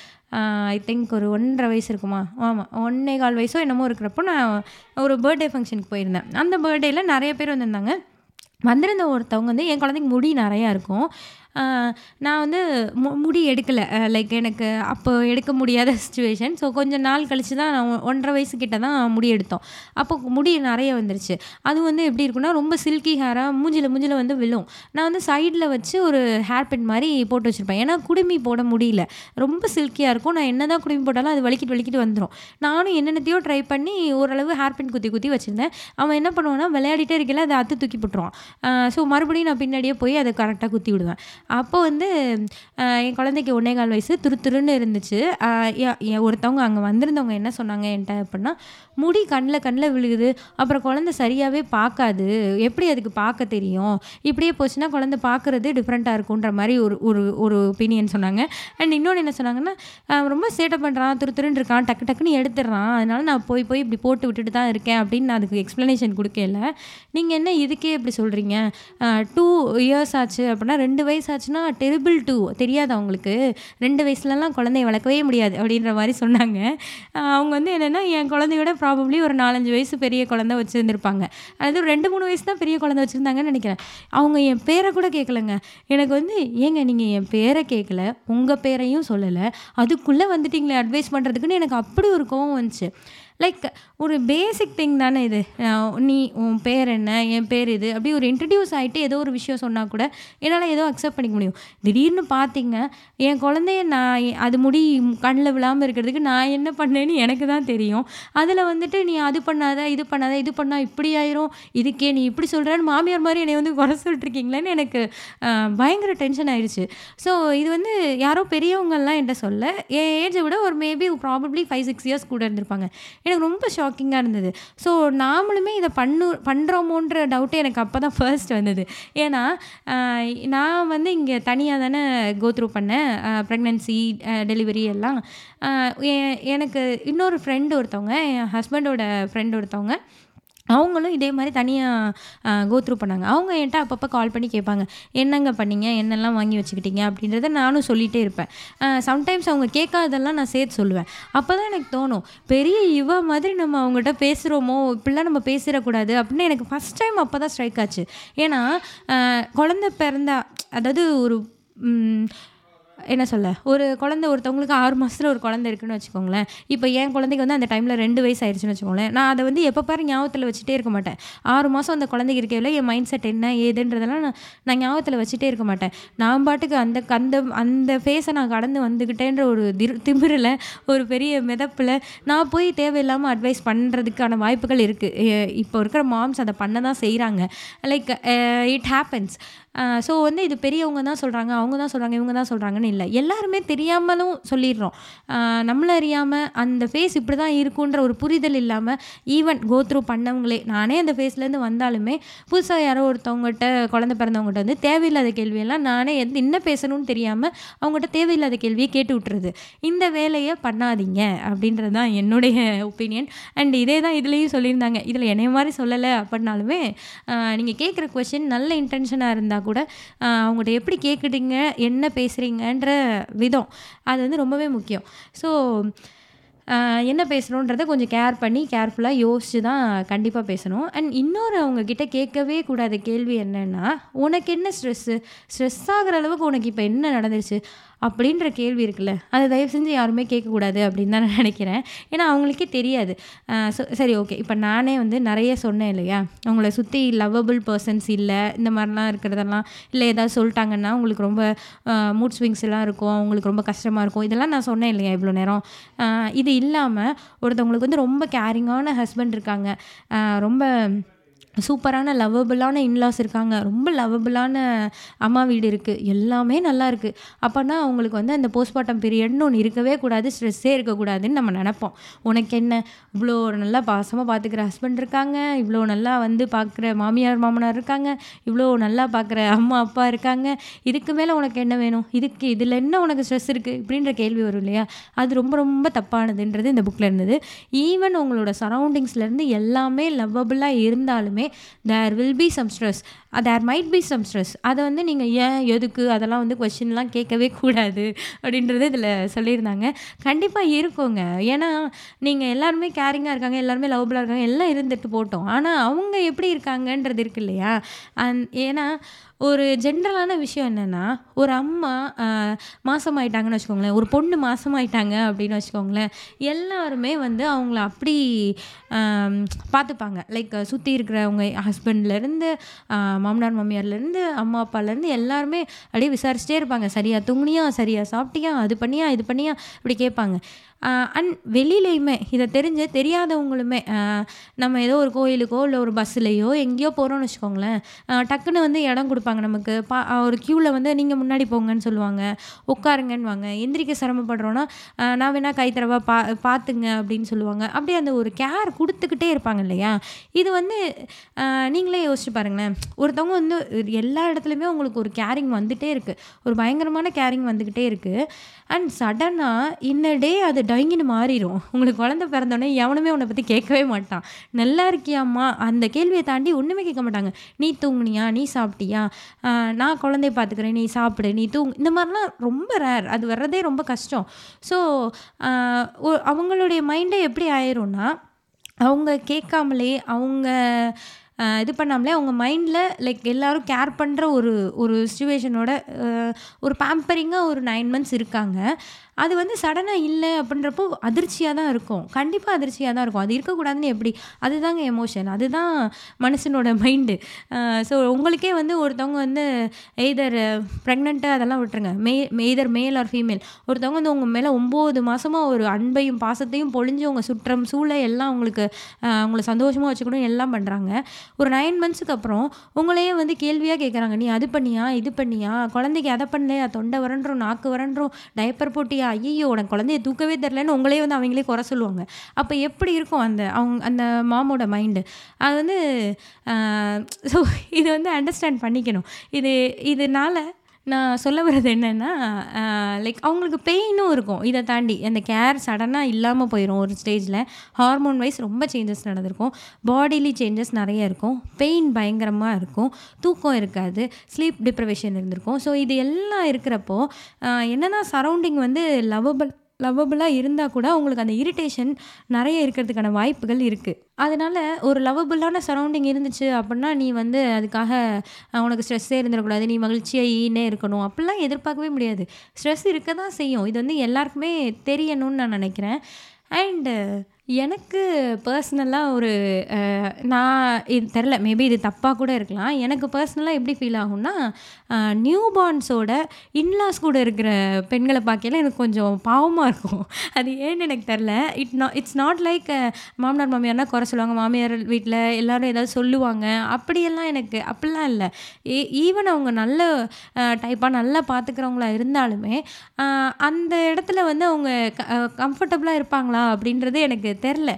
ஐ திங்க் ஒரு ஒன்றரை வயசு இருக்குமா ஆமாம் ஒன்றே கால் வயசோ என்னமோ இருக்கிறப்போ நான் ஒரு பர்த்டே ஃபங்க்ஷனுக்கு போயிருந்தேன் அந்த பர்த்டேயில் நிறைய பேர் வந்திருந்தாங்க வந்திருந்த ஒருத்தவங்க வந்து என் குழந்தைக்கு முடி நிறையா இருக்கும் ஆஹ் நான் வந்து மு முடி எடுக்கலை லைக் எனக்கு அப்போ எடுக்க முடியாத சுச்சுவேஷன் ஸோ கொஞ்சம் நாள் கழித்து தான் நான் ஒ- ஒன்றரை வயசு கிட்ட தான் முடி எடுத்தோம் அப்போ முடி நிறைய வந்துருச்சு அது வந்து எப்படி இருக்குன்னா ரொம்ப சில்கி ஹேராக மூஞ்சில மூஞ்சில வந்து விழும் நான் வந்து சைடில் வச்சு ஒரு ஹேர் பின் மாதிரி போட்டு வச்சுருப்பேன் ஏன்னா குடுமி போட முடியல ரொம்ப சில்கியாக இருக்கும் நான் என்ன தான் குடுமி போட்டாலும் அது வலிக்கிட்டு வலிக்கிட்டு வந்துடும் நானும் என்னென்னத்தையோ ட்ரை பண்ணி ஓரளவு ஹேர் பின் குத்தி குத்தி வச்சுருந்தேன் அவன் என்ன பண்ணுவான்னா விளையாடிட்டே இருக்கையில அதை அத்து தூக்கி போட்டுருவான் ஸோ மறுபடியும் நான் பின்னாடியே போய் அதை கரெக்டாக குத்தி விடுவேன் அப்போ வந்து ஆஹ் என் குழந்தைக்கு ஒன்றே கால் வயசு துரு துருன்னு இருந்துச்சு ஆஹ் எ- எ- ஒருத்தவங்க அங்கே வந்திருந்தவங்க என்ன சொன்னாங்க என்கிட்ட அப்படின்னா முடி கண்ணில் கண்ணில் விழுகுது அப்புறம் குழந்தை சரியாகவே பார்க்காது எப்படி அதுக்கு பார்க்க தெரியும் இப்படியே போச்சுன்னா குழந்தை பார்க்குறது டிஃப்ரெண்ட்டாக இருக்குன்ற மாதிரி ஒரு ஒரு ஒரு ஒப்பீனியன் சொன்னாங்க அண்ட் இன்னொன்று என்ன சொன்னாங்கன்னா ஆஹ் ரொம்ப சேட்டை பண்ணுறான் துரு துருன்னு இருக்கான் டக்கு டக்குன்னு எடுத்துடுறான் அதனால நான் போய் போய் இப்படி போட்டு விட்டுட்டு தான் இருக்கேன் அப்படின்னு நான் அதுக்கு எக்ஸ்ப்ளனேஷன் கொடுக்கல நீங்கள் என்ன இதுக்கே இப்படி சொல்கிறீங்க டூ இயர்ஸ் ஆச்சு அப்படின்னா ரெண்டு வயசு ஆச்சுன்னா டெரிபிள் டூ தெரியாது அவங்களுக்கு ரெண்டு வயசுலலாம் குழந்தைய வளர்க்கவே முடியாது அப்படின்ற மாதிரி சொன்னாங்க ஆஹ் அவங்க வந்து என்னென்னா என் குழந்தையோட ப்ராபப்ளி ஒரு நாலஞ்சு வயசு பெரிய குழந்தை வச்சுருந்துருப்பாங்க அதாவது ஒரு ரெண்டு மூணு வயசு தான் பெரிய குழந்தை வச்சுருந்தாங்கன்னு நினைக்கிறேன் அவங்க என் பேரை கூட கேட்கலங்க எனக்கு வந்து ஏங்க நீங்கள் என் பேரை கேட்கல உங்கள் பேரையும் சொல்லலை அதுக்குள்ளே வந்துட்டீங்களே அட்வைஸ் பண்ணுறதுக்குன்னு எனக்கு அப்படி ஒரு கோவம் வந்துச்சு லைக் ஒரு பேசிக் திங் தானே இது அஹ் நீ உன் பேர் என்ன என் பேர் இது அப்படி ஒரு இன்ட்ரடியூஸ் ஆகிட்டு ஏதோ ஒரு விஷயம் சொன்னால் கூட என்னால் ஏதோ அக்செப்ட் பண்ணிக்க முடியும் திடீர்னு பார்த்தீங்க என் குழந்தைய நான் எ- அது முடி கண்ணில் விழாமல் இருக்கிறதுக்கு நான் என்ன பண்ணேன்னு எனக்கு தான் தெரியும் அதில் வந்துட்டு நீ அது பண்ணாத இது பண்ணாத இது பண்ணால் இப்படி ஆயிரும் இதுக்கே நீ இப்படி சொல்கிறேன்னு மாமியார் மாதிரி என்னை வந்து குறை சொல்லிட்டுருக்கீங்களேன்னு எனக்கு அஹ், பயங்கர டென்ஷன் ஆயிடுச்சு ஸோ இது வந்து யாரோ பெரியவங்கெல்லாம் என்கிட்ட சொல்ல என் ஏஜை விட ஒரு maybe probably five six years கூட இருந்திருப்பாங்க எனக்கு ரொம்ப ஷாக்கிங்காக இருந்தது ஸோ நாமளுமே இதை பண்ணு பண்ணுறோமோன்ற டவுட்டே எனக்கு அப்போ தான் ஃபர்ஸ்ட் வந்தது ஏன்னா ஆஹ், நான் வந்து இங்கே தனியாக தானே கோத்ரூ பண்ணேன் ப்ரெக்னென்சி டெலிவரி எல்லாம் ஆஹ், எ- எனக்கு இன்னொரு ஃப்ரெண்டு ஒருத்தவங்க என் ஹஸ்பண்டோட ஃப்ரெண்டு ஒருத்தவங்க அவங்களும் இதே மாதிரி தனியாக கோ த்ரூ பண்ணாங்க அவங்க என்கிட்ட அப்பப்போ கால் பண்ணி கேட்பாங்க என்னங்க பண்ணீங்க என்னெல்லாம் வாங்கி வச்சுக்கிட்டீங்க அப்படின்றத நானும் சொல்லிகிட்டே இருப்பேன் சம்டைம்ஸ் அவங்க கேட்காதெல்லாம் நான் சேர்த்து சொல்லுவேன் அப்போ தான் எனக்கு தோணும் பெரிய இவ மாதிரி நம்ம அவங்ககிட்ட பேசுகிறோமோ இப்படிலாம் நம்ம பேசிடக்கூடாது அப்படின்னு எனக்கு ஃபஸ்ட் டைம் அப்போ தான் ஸ்ட்ரைக் ஆச்சு ஏன்னா ஆஹ், குழந்தை பிறந்தா அதாவது ஒரு ம், என்ன சொல்ல ஒரு குழந்தை ஒருத்தவங்களுக்கு ஆறு மாதத்தில் ஒரு குழந்தை இருக்குன்னு வச்சுக்கோங்களேன் இப்போ என் குழந்தைக்கு வந்து அந்த டைமில் ரெண்டு வயசு ஆயிடுச்சுன்னு வச்சுக்கோங்களேன் நான் அதை வந்து எப்போ பாரு ஞாபகத்தில் வச்சுட்டே இருக்க மாட்டேன் ஆறு மாதம் அந்த குழந்தைக்கு இருக்கையில் என் மைண்ட் செட் என்ன ஏதுன்றதெல்லாம் நான் நான் ஞாபகத்தில் வச்சுட்டே இருக்க மாட்டேன் நான் பாட்டுக்கு அந்த அந்த அந்த ஃபேஸை நான் கடந்து வந்துக்கிட்டேன்ற ஒரு திரு திமிரில் ஒரு பெரிய மிதப்பில் நான் போய் தேவையில்லாமல் அட்வைஸ் பண்ணுறதுக்கான வாய்ப்புகள் இருக்குது இப்போ இருக்கிற மாம்ஸ் அதை பண்ண தான் செய்கிறாங்க லைக் இட் ஹேப்பன்ஸ் ஸோ வந்து இது பெரியவங்க தான் சொல்கிறாங்க அவங்க தான் சொல்கிறாங்க இவங்க தான் சொல்கிறாங்கன்னு இல்லை எல்லாருமே தெரியாமலும் சொல்லிடுறோம் ஆஹ் நம்மள அறியாமல் அந்த ஃபேஸ் இப்படி தான் இருக்குன்ற ஒரு புரிதல் இல்லாமல் ஈவன் கோத்ரூ பண்ணவங்களே நானே அந்த ஃபேஸ்லேருந்து வந்தாலுமே புதுசாக யாரோ ஒருத்தவங்ககிட்ட குழந்தை பிறந்தவங்ககிட்ட வந்து தேவையில்லாத கேள்வியெல்லாம் நானே எந்த என்ன பேசணும்னு தெரியாமல் அவங்ககிட்ட தேவையில்லாத கேள்வியை கேட்டு விட்டுறது இந்த வேலையை பண்ணாதீங்க அப்படின்றது தான் என்னுடைய ஒப்பீனியன் அண்ட் இதே தான் இதுலேயும் சொல்லியிருந்தாங்க இதில் என்னைய மாதிரி சொல்லலை அப்படின்னாலுமே நீங்கள் கேட்குற கொஷின் நல்ல இன்டென்ஷனாக இருந்தால் கூட ஆஹ் அவங்கள்ட்ட எப்படி கேட்குறீங்க என்ன பேசுகிறீங்கன்ற விதம் அது வந்து ரொம்பவே முக்கியம் ஸோ என்ன பேசுகிறோன்றதை கொஞ்சம் கேர் பண்ணி கேர்ஃபுல்லாக யோசித்து தான் கண்டிப்பாக பேசணும் அண்ட் இன்னொரு அவங்க கிட்ட கேட்கவே கூடாத கேள்வி என்னென்னா உனக்கு என்ன ஸ்ட்ரெஸ்ஸு ஸ்ட்ரெஸ் ஆகிற அளவுக்கு உனக்கு இப்போ என்ன நடந்துருச்சு அப்படின்ற கேள்வி இருக்குல்ல அதை தயவு செஞ்சு யாருமே கேட்கக்கூடாது அப்படின்னு தான் நான் நினைக்கிறேன் ஏன்னா அவங்களுக்கே தெரியாது ஆஹ் so- சரி ஓகே இப்போ நானே வந்து நிறைய சொன்னேன் இல்லையா அவங்கள சுற்றி லவ்வபிள் பர்சன்ஸ் இல்லை இந்த மாதிரிலாம் இருக்கிறதெல்லாம் இல்லை ஏதாவது சொல்லிட்டாங்கன்னா உங்களுக்கு ரொம்ப மூட் ஸ்விங்ஸ் எல்லாம் இருக்கும் அவங்களுக்கு ரொம்ப கஷ்டமாக இருக்கும் இதெல்லாம் நான் சொன்னேன் இல்லையா இவ்வளோ நேரம் ஆஹ் இது இல்லாமல் ஒருத்தவங்களுக்கு வந்து ரொம்ப கேரிங்கான ஹஸ்பண்ட் இருக்காங்க ஆஹ் ரொம்ப சூப்பரான லவ்வபிளான இன்லாஸ் இருக்காங்க ரொம்ப லவ்வபிளான அம்மா வீடு இருக்குது எல்லாமே நல்லா இருக்குது அப்போனா அவங்களுக்கு வந்து அந்த போஸ்ட்மார்ட்டம் பீரியட்னு ஒன்று இருக்கவே கூடாது ஸ்ட்ரெஸ்ஸே இருக்கக்கூடாதுன்னு நம்ம நினைப்போம் உனக்கு என்ன இவ்வளோ நல்லா பாசமாக பார்த்துக்கிற ஹஸ்பண்ட் இருக்காங்க இவ்வளோ நல்லா வந்து பார்க்குற மாமியார் மாமனார் இருக்காங்க இவ்வளோ நல்லா பார்க்குற அம்மா அப்பா இருக்காங்க இதுக்கு மேலே உனக்கு என்ன வேணும் இதுக்கு இதில் என்ன உனக்கு ஸ்ட்ரெஸ் இருக்குது இப்படின்ற கேள்வி வரும் இல்லையா அது ரொம்ப ரொம்ப தப்பானதுன்றது இந்த புக்கில் இருந்தது ஈவன் உங்களோட சரௌண்டிங்ஸ்லேருந்து எல்லாமே லவ்வபிளாக இருந்தாலுமே there will be some stress there might be some stress அதை வந்து நீங்கள் ஏன் எதுக்கு அதெல்லாம் வந்து கொஷின்லாம் கேட்கவே கூடாது அப்படின்றது இதில் சொல்லியிருந்தாங்க கண்டிப்பாக இருக்குங்க ஏன்னா நீங்கள் எல்லாருமே கேரிங்காக இருக்காங்க எல்லாருமே லவ்வபிளாக இருக்காங்க எல்லாம் இருந்துட்டு போட்டோம் ஆனால் அவங்க எப்படி இருக்காங்கன்றது இருக்கு இல்லையா அந் ஏன்னா ஒரு ஜென்ரலான விஷயம் என்னென்னா ஒரு அம்மா ஆஹ், மாசமாயிட்டாங்கன்னு வச்சுக்கோங்களேன் ஒரு பொண்ணு மாசமாயிட்டாங்க அப்படின்னு வச்சுக்கோங்களேன் எல்லாருமே வந்து அவங்கள அப்படி ஆம், பார்த்துப்பாங்க லைக் சுற்றி இருக்கிறவங்க ஹஸ்பண்ட்லேருந்து மாமனார் மாமியார்லேருந்து அம்மா அப்பாலேருந்து எல்லாருமே அப்படியே விசாரிச்சிட்டே இருப்பாங்க சரியா தூங்குனியா சரியா சாப்பிட்டியா அது பண்ணியா இது பண்ணியா இப்படி கேட்பாங்க அண்ட் வெளியிலையுமே இதை தெரிஞ்ச தெரியாதவங்களுமே ஆஹ், நம்ம ஏதோ ஒரு கோயிலுக்கோ இல்லை ஒரு பஸ்ஸுலேயோ எங்கேயோ போகிறோம்னு வச்சுக்கோங்களேன் ஆஹ், டக்குன்னு வந்து இடம் கொடுப்பாங்க நமக்கு பா ஆஹ், ஒரு க்யூவில் வந்து நீங்கள் முன்னாடி போங்கன்னு சொல்லுவாங்க உட்காருங்கன்னுவாங்க எந்திரிக்க சிரமப்படுறோன்னா ஆஹ், நான் வேணால் கை தரவா பா பார்த்துங்க அப்படின்னு சொல்லுவாங்க அப்படியே அந்த ஒரு கேர் கொடுத்துக்கிட்டே இருப்பாங்க இல்லையா இது வந்து ஆஹ், நீங்களே யோசிச்சு பாருங்களேன் ஒருத்தவங்க வந்து எல்லா இடத்துலையுமே உங்களுக்கு ஒரு கேரிங் வந்துகிட்டே இருக்குது ஒரு பயங்கரமான கேரிங் வந்துக்கிட்டே இருக்குது அண்ட் சடனாக இன்ன டே அது டொயங்கின்னு மாறிடும் உங்களுக்கு குழந்தை பிறந்தோடனே எவனுமே உன்னை பற்றி கேட்கவே மாட்டான் நல்லா இருக்கியாம்மா அந்த கேள்வியை தாண்டி ஒன்றுமே கேட்க மாட்டாங்க நீ தூங்குனியா நீ சாப்பிட்டியா ஆஹ் நான் குழந்தைய பார்த்துக்கிறேன் நீ சாப்பிடு நீ தூங்கு இந்த மாதிரிலாம் ரொம்ப ரேர் அது வர்றதே ரொம்ப கஷ்டம் ஸோ அவங்களுடைய மைண்டே எப்படி ஆயிரும்னா அவங்க கேட்காமலே அவங்க ஆஹ் இது பண்ணாமலே அவங்க மைண்டில் லைக் எல்லாரும் கேர் பண்ணுற ஒரு ஒரு சுச்சுவேஷனோட ஒரு பேம்பரிங்காக ஒரு நைன் மந்த்ஸ் இருக்காங்க அது வந்து சடனாக இல்லை அப்படின்றப்போ அதிர்ச்சியாக தான் இருக்கும் கண்டிப்பாக அதிர்ச்சியாக தான் இருக்கும் அது இருக்கக்கூடாதுன்னு எப்படி அதுதாங்க எமோஷன் அதுதான் மனுஷனோட மைண்டு ஸோ உங்களுக்கே வந்து ஒருத்தவங்க வந்து எய்தர் ப்ரெக்னெண்ட்டு அதெல்லாம் விட்டுருங்க may either male or female ஒருத்தவங்க வந்து உங்கள் மேலே ஒம்பது மாதமாக ஒரு அன்பையும் பாசத்தையும் பொழிஞ்சு உங்கள் சுற்றம் சூழ எல்லாம் உங்களுக்கு ஆஹ் உங்களை சந்தோஷமாக வச்சுக்கணும் எல்லாம் பண்ணுறாங்க ஒரு நைன் மந்த்ஸுக்கு அப்புறம் உங்களையே வந்து கேள்வியாக கேட்குறாங்க நீ அது பண்ணியா இது பண்ணியா குழந்தைக்கு அதை பண்ணலையா தொண்டை வரன்றோம் நாக்கு வரன்றோம் டைப்பர் போட்டியா ஐயோ உனக்கு குழந்தைய தூக்கவே தெரிலன்னு உங்களே வந்து அவங்களே குறை சொல்லுவாங்க அப்போ எப்படி இருக்கும் அந்த அவங்க அந்த மாமோட மைண்டு அது வந்து ஸோ இது வந்து அண்டர்ஸ்டாண்ட் பண்ணிக்கணும் இது இதனால நான் சொல்ல வர்றது என்னென்னா லைக் அவங்களுக்கு பெயினும் இருக்கும் இதை தாண்டி அந்த கேர் சடனாக இல்லாமல் போயிடும் ஒரு ஸ்டேஜில் ஹார்மோன் வைஸ் ரொம்ப சேஞ்சஸ் நடந்திருக்கும் பாடிலி சேஞ்சஸ் நிறைய இருக்கும் பெயின் பயங்கரமாக இருக்கும் தூக்கம் இருக்காது ஸ்லீப் டிப்ரவேஷன் இருந்திருக்கும் ஸோ இது எல்லாம் இருக்கிறப்போ என்னென்னா சரௌண்டிங் வந்து லவபிள் லவ்வபுளாக இருந்தால் கூட அவங்களுக்கு அந்த இரிட்டேஷன் நிறைய இருக்கிறதுக்கான வாய்ப்புகள் இருக்குது அதனால் ஒரு லவ்வபுளான சரௌண்டிங் இருந்துச்சு அப்படின்னா நீ வந்து அதுக்காக அஹ், உனக்கு ஸ்ட்ரெஸ்ஸே இருந்துடக்கூடாது நீ மகிழ்ச்சியாக ஈனே இருக்கணும் அப்படிலாம் எதிர்பார்க்கவே முடியாது ஸ்ட்ரெஸ் இருக்க தான் செய்யும் இது வந்து எல்லாருக்குமே தெரியணும்னு நான் நினைக்கிறேன் அண்டு எனக்கு பர்சனலாக ஒரு அஹ், நான் இது தெரில மேபி இது தப்பாக கூட இருக்கலாம் எனக்கு பர்சனலாக எப்படி ஃபீல் ஆகும்னா நியூ பார்ன்ஸோட இன்லாஸ் கூட இருக்கிற பெண்களை பார்க்கல எனக்கு கொஞ்சம் பாவமாக இருக்கும் அது ஏன்னு எனக்கு தெரில இட் நா இட்ஸ் நாட் லைக் மாமனார் மாமியார்னா குறை சொல்லுவாங்க மாமியார் வீட்டில் எல்லாரும் ஏதாவது சொல்லுவாங்க அப்படியெல்லாம் எனக்கு அப்படிலாம் இல்லை ஈவன் அவங்க நல்ல டைப்பாக நல்லா பார்த்துக்கிறவங்களா இருந்தாலுமே அஹ், அந்த இடத்துல வந்து அவங்க கம்ஃபர்டபுளாக இருப்பாங்களா அப்படின்றது எனக்கு தெரில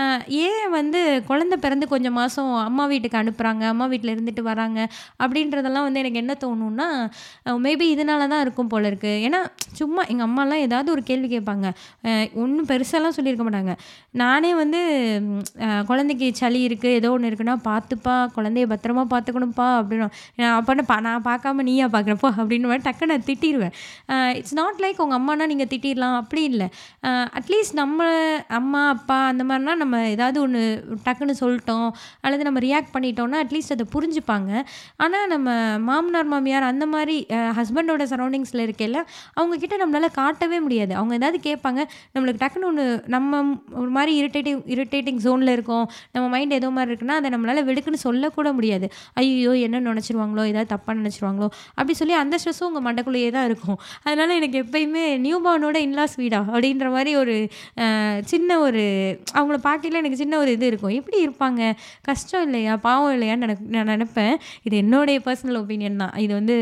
ஏன் வந்து குழந்தை பிறந்து கொஞ்சம் மாதம் அம்மா வீட்டுக்கு அனுப்புகிறாங்க அம்மா வீட்டில் இருந்துட்டு வராங்க அப்படின்றதெல்லாம் வந்து எனக்கு என்ன தோணும்னா மேபி இதனால தான் இருக்கும் போல இருக்குது ஏன்னா சும்மா எங்கள் அம்மாலாம் ஏதாவது ஒரு கேள்வி கேட்பாங்க ஒன்றும் பெருசாலாம் சொல்லியிருக்க மாட்டாங்க நானே வந்து ம், அஹ், குழந்தைக்கு சளி இருக்குது ஏதோ ஒன்று இருக்குன்னா பார்த்துப்பா குழந்தைய பத்திரமா பார்த்துக்கணும்ப்பா அப்படின்னு நான் அப்போ பா நான் பார்க்காம நீயா பார்க்குறப்போ அப்படின்னு மாதிரி டக்கு நான் திட்டிடுவேன் இட்ஸ் நாட் லைக் உங்கள் அம்மானா நீங்கள் திட்டிடலாம் அப்படி இல்லை அட்லீஸ்ட் நம்ம அம்மா அப்பா அந்த மாதிரினா நம்ம ஏதாவது ஒன்று டக்குன்னு சொல்லிட்டோம் அல்லது நம்ம ரியாக்ட் பண்ணிட்டோம்னா அட்லீஸ்ட் அதை புரிஞ்சுப்பாங்க ஆனால் நம்ம மாமனார் மாமியார் அந்த மாதிரி ஹஸ்பண்டோட சரௌண்டிங்ஸில் இருக்கையில் அவங்கக்கிட்ட நம்மளால் காட்டவே முடியாது அவங்க ஏதாவது கேட்பாங்க நம்மளுக்கு டக்குன்னு ஒன்று நம்ம ஒரு மாதிரி இரிட்டேட்டிவ் இரிட்டேட்டிங் ஜோனில் இருக்கோம் நம்ம மைண்ட் ஏதோ மாதிரி இருக்குன்னா அதை நம்மளால் வெடுக்குன்னு சொல்லக்கூட முடியாது ஐயோ என்ன நினச்சிருவாங்களோ ஏதாவது தப்பாக நினச்சிருவாங்களோ அப்படி சொல்லி அந்த ஸ்ட்ரெஸ்ஸும் உங்கள் மண்டக்குள்ளேயே தான் இருக்கும் அதனால் எனக்கு எப்பயுமே நியூ பார்னோட இன்லாஸ் வீடா அப்படின்ற மாதிரி ஒரு அஹ், சின்ன ஒரு அவங்கள பார்க்கல எனக்கு சின்ன ஒரு இது இருக்கும் எப்படி இருப்பாங்க கஷ்டம் இல்லையா பாவம் இல்லையான்னு எனக்கு நான் நினப்பேன் இது என்னுடைய பர்சனல் ஒப்பீனியன் தான் இது வந்து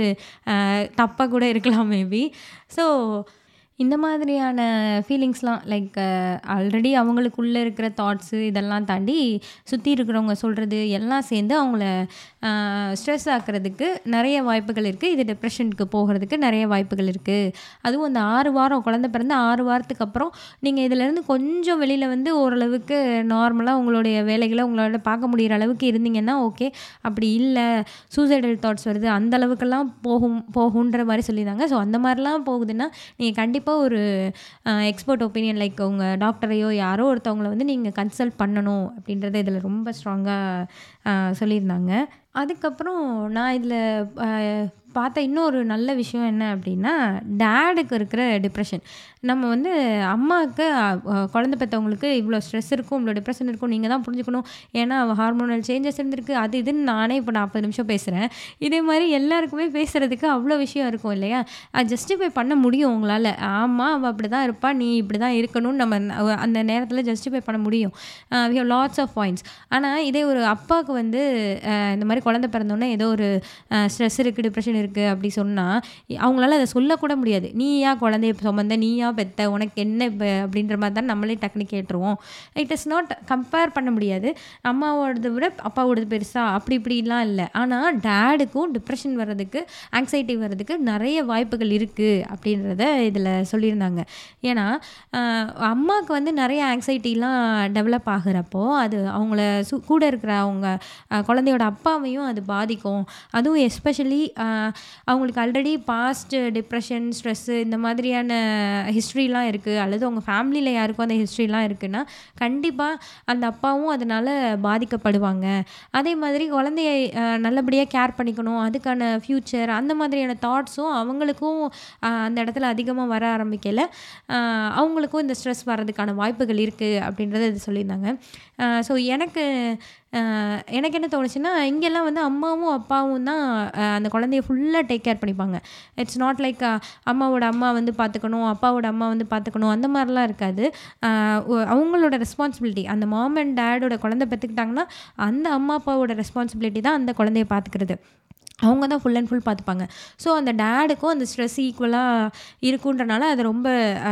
தப்பாக கூட இருக்கலாம் மேபி ஸோ இந்த மாதிரியான ஃபீலிங்ஸ்லாம் லைக் ஆல்ரெடி அவங்களுக்குள்ளே இருக்கிற தாட்ஸு இதெல்லாம் தாண்டி சுற்றி இருக்கிறவங்க சொல்கிறது எல்லாம் சேர்ந்து அவங்கள ஸ்ட்ரெஸ் ஆக்கிறதுக்கு நிறைய வாய்ப்புகள் இருக்குது இது டிப்ரெஷனுக்கு போகிறதுக்கு நிறைய வாய்ப்புகள் இருக்குது அதுவும் அந்த ஆறு வாரம் குழந்தை பிறந்து ஆறு வாரத்துக்கு அப்புறம் நீங்கள் இதிலேருந்து கொஞ்சம் வெளியில் வந்து ஓரளவுக்கு நார்மலாக உங்களுடைய வேலைகளை உங்களால் பார்க்க முடிகிற அளவுக்கு இருந்தீங்கன்னா ஓகே அப்படி இல்லை சூசைடல் தாட்ஸ் வருது அந்த அளவுக்கெல்லாம் போகும் போகுன்ற மாதிரி சொல்லியிருந்தாங்க ஸோ அந்த மாதிரிலாம் போகுதுன்னா நீங்கள் கண்டிப்பாக ஒரு எக்ஸ்பர்ட் ஒப்பீனியன் லைக் உங்கள் டாக்டரையோ யாரோ ஒருத்தவங்கள வந்து நீங்கள் கன்சல்ட் பண்ணணும் அப்படின்றத இதில் ரொம்ப ஸ்ட்ராங்காக சொல்லியிருந்தாங்க அதுக்கப்புறம் நான் இதில் பார்த்த இன்னொரு நல்ல விஷயம் என்ன அப்படின்னா டேடுக்கு இருக்கிற டிப்ரெஷன் நம்ம வந்து அம்மாவுக்கு அஹ், குழந்தை பெற்றவங்களுக்கு இவ்வளோ ஸ்ட்ரெஸ் இருக்கும் இவ்வளோ டிப்ரெஷன் இருக்கும் நீங்கள் தான் புரிஞ்சுக்கணும் ஏன்னா ஹார்மோனல் சேஞ்சஸ் இருந்திருக்கு அது இதுன்னு நானே இப்போ நாற்பது நிமிஷம் பேசுகிறேன் இதே மாதிரி எல்லாருக்குமே பேசுகிறதுக்கு அவ்வளோ விஷயம் இருக்கும் இல்லையா அது ஜஸ்டிஃபை பண்ண முடியும் உங்களால் ஆமாம் அவள் அப்படி தான் இருப்பா நீ இப்படி தான் இருக்கணும்னு நம்ம ந- அந்த நேரத்தில் ஜஸ்டிஃபை பண்ண முடியும் we have lots of points ஆனால் இதே ஒரு அப்பாவுக்கு வந்து அஹ், இந்த மாதிரி குழந்தை பிறந்தோன்னே ஏதோ ஒரு ஸ்ட்ரெஸ் இருக்குது டிப்ரெஷன் இருக்குது அப்படி சொன்னால் அவங்களால அதை சொல்லக்கூட முடியாது நீயா குழந்தைய சுமந்த நீயா பெத்த உனக்கு என்ன இப்போ அப்படின்ற மாதிரி தான் நம்மளே டக்குன்னு கேட்டுருவோம் இட் இஸ் நாட் கம்பேர் பண்ண முடியாது அம்மாவோடது விட அப்பாவோடது பெருசா அப்படி இப்படிலாம் இல்லை ஆனால் டேடுக்கும் டிப்ரெஷன் வர்றதுக்கு ஆங்ஸைட்டி வர்றதுக்கு நிறைய வாய்ப்புகள் இருக்குது அப்படின்றத இதில் சொல்லியிருந்தாங்க ஏன்னா ஆஹ், அம்மாவுக்கு வந்து நிறைய ஆங்ஸைட்டிலாம் டெவலப் ஆகுறப்போ அது அவங்கள சு கூட இருக்கிற அவங்க ஆஹ், குழந்தையோட அப்பாவையும் அது பாதிக்கும் அதுவும் எஸ்பெஷலி அவங்களுக்கு ஆல்ரெடி பாஸ்ட் டிப்ரெஷன் ஸ்ட்ரெஸ்ஸு இந்த மாதிரியான ஹிஸ்ட்ரிலாம் இருக்குது அல்லது அவங்க ஃபேமிலியில் யாருக்கும் அந்த ஹிஸ்ட்ரிலாம் இருக்குன்னா கண்டிப்பாக அந்த அப்பாவும் அதனால் பாதிக்கப்படுவாங்க அதே மாதிரி குழந்தைய ஆஹ், நல்லபடியாக கேர் பண்ணிக்கணும் அதுக்கான ஃப்யூச்சர் அந்த மாதிரியான தாட்ஸும் அவங்களுக்கும் ஆஹ், அந்த இடத்துல அதிகமாக வர ஆரம்பிக்கல ஆஹ், அவங்களுக்கும் இந்த ஸ்ட்ரெஸ் வர்றதுக்கான வாய்ப்புகள் இருக்குது அப்படின்றத இது சொல்லியிருந்தாங்க ஸோ எனக்கு ஆஹ், எனக்கு என்ன தோணுச்சுன்னா இங்கெல்லாம் வந்து அம்மாவும் அப்பாவும் தான் ஆஹ், அந்த குழந்தைய ஃபுல்லாக டேக் கேர் பண்ணிப்பாங்க இட்ஸ் நாட் லைக் அம்மாவோட அம்மா வந்து பார்த்துக்கணும் அப்பாவோட அம்மா வந்து பார்த்துக்கணும் அந்த மாதிரிலாம் இருக்காது ஆஹ், ஒ- அவங்களோட ரெஸ்பான்சிபிலிட்டி அந்த மாம் அண்ட் டேடோட குழந்தை பெற்றுக்கிட்டாங்கன்னா அந்த அம்மா அப்பாவோட ரெஸ்பான்சிபிலிட்டி தான் அந்த குழந்தைய பார்த்துக்கிறது அவங்க தான் ஃபுல் அண்ட் ஃபுல் பார்த்துப்பாங்க ஸோ அந்த டேடுக்கும் அந்த ஸ்ட்ரெஸ் ஈக்குவலாக இருக்குன்றனால அது ரொம்ப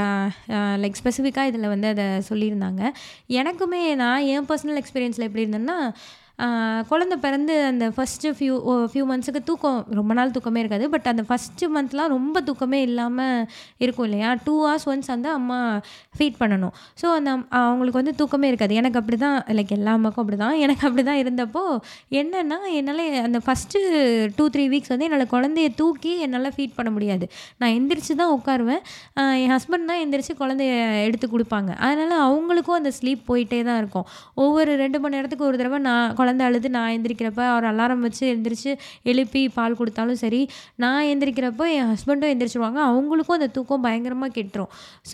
லைக் ஸ்பெசிஃபிக்காக இதில் வந்து அதை சொல்லியிருந்தாங்க எனக்குமே நான் என் பர்சனல் எக்ஸ்பீரியன்ஸில் எப்படி இருந்தேன்னா குழந்த பிறந்து அந்த ஃபஸ்ட்டு ஃபியூ ஃபியூ மந்த்ஸுக்கு தூக்கம் ரொம்ப நாள் தூக்கமே இருக்காது பட் அந்த ஃபஸ்ட்டு மந்த்லாம் ரொம்ப தூக்கமே இல்லாமல் இருக்கும் இல்லையா டூ ஹவர்ஸ் ஒன்ஸ் வந்து அம்மா ஃபீட் பண்ணணும் ஸோ அந்த அம்- அவங்களுக்கு வந்து தூக்கமே இருக்காது எனக்கு அப்படி தான் லைக் எல்லா அம்மாக்கும் அப்படி தான் எனக்கு அப்படி தான் இருந்தப்போ என்னென்னா என்னால் அந்த ஃபஸ்ட்டு டூ த்ரீ வீக்ஸ் வந்து என்னால் குழந்தைய தூக்கி என்னால் ஃபீட் பண்ண முடியாது நான் எந்திரிச்சு தான் உட்காருவேன் ஆஹ் என் ஹஸ்பண்ட் தான் எந்திரிச்சு குழந்தைய எடுத்து கொடுப்பாங்க அதனால் அவங்களுக்கும் அந்த ஸ்லீப் போயிட்டே தான் இருக்கும் ஒவ்வொரு ரெண்டு மணி நேரத்துக்கு ஒரு தடவை நான் குழந்தை அழுது நான் எந்திரிக்கிறப்ப அவர் அலாரம் வச்சு எந்திரிச்சு எழுப்பி பால் கொடுத்தாலும் சரி நான் எந்திரிக்கிறப்போ என் ஹஸ்பண்டும் எந்திரிச்சிருவாங்க அவங்களுக்கும் அந்த தூக்கம் பயங்கரமாக கெட்டுரும் ஸோ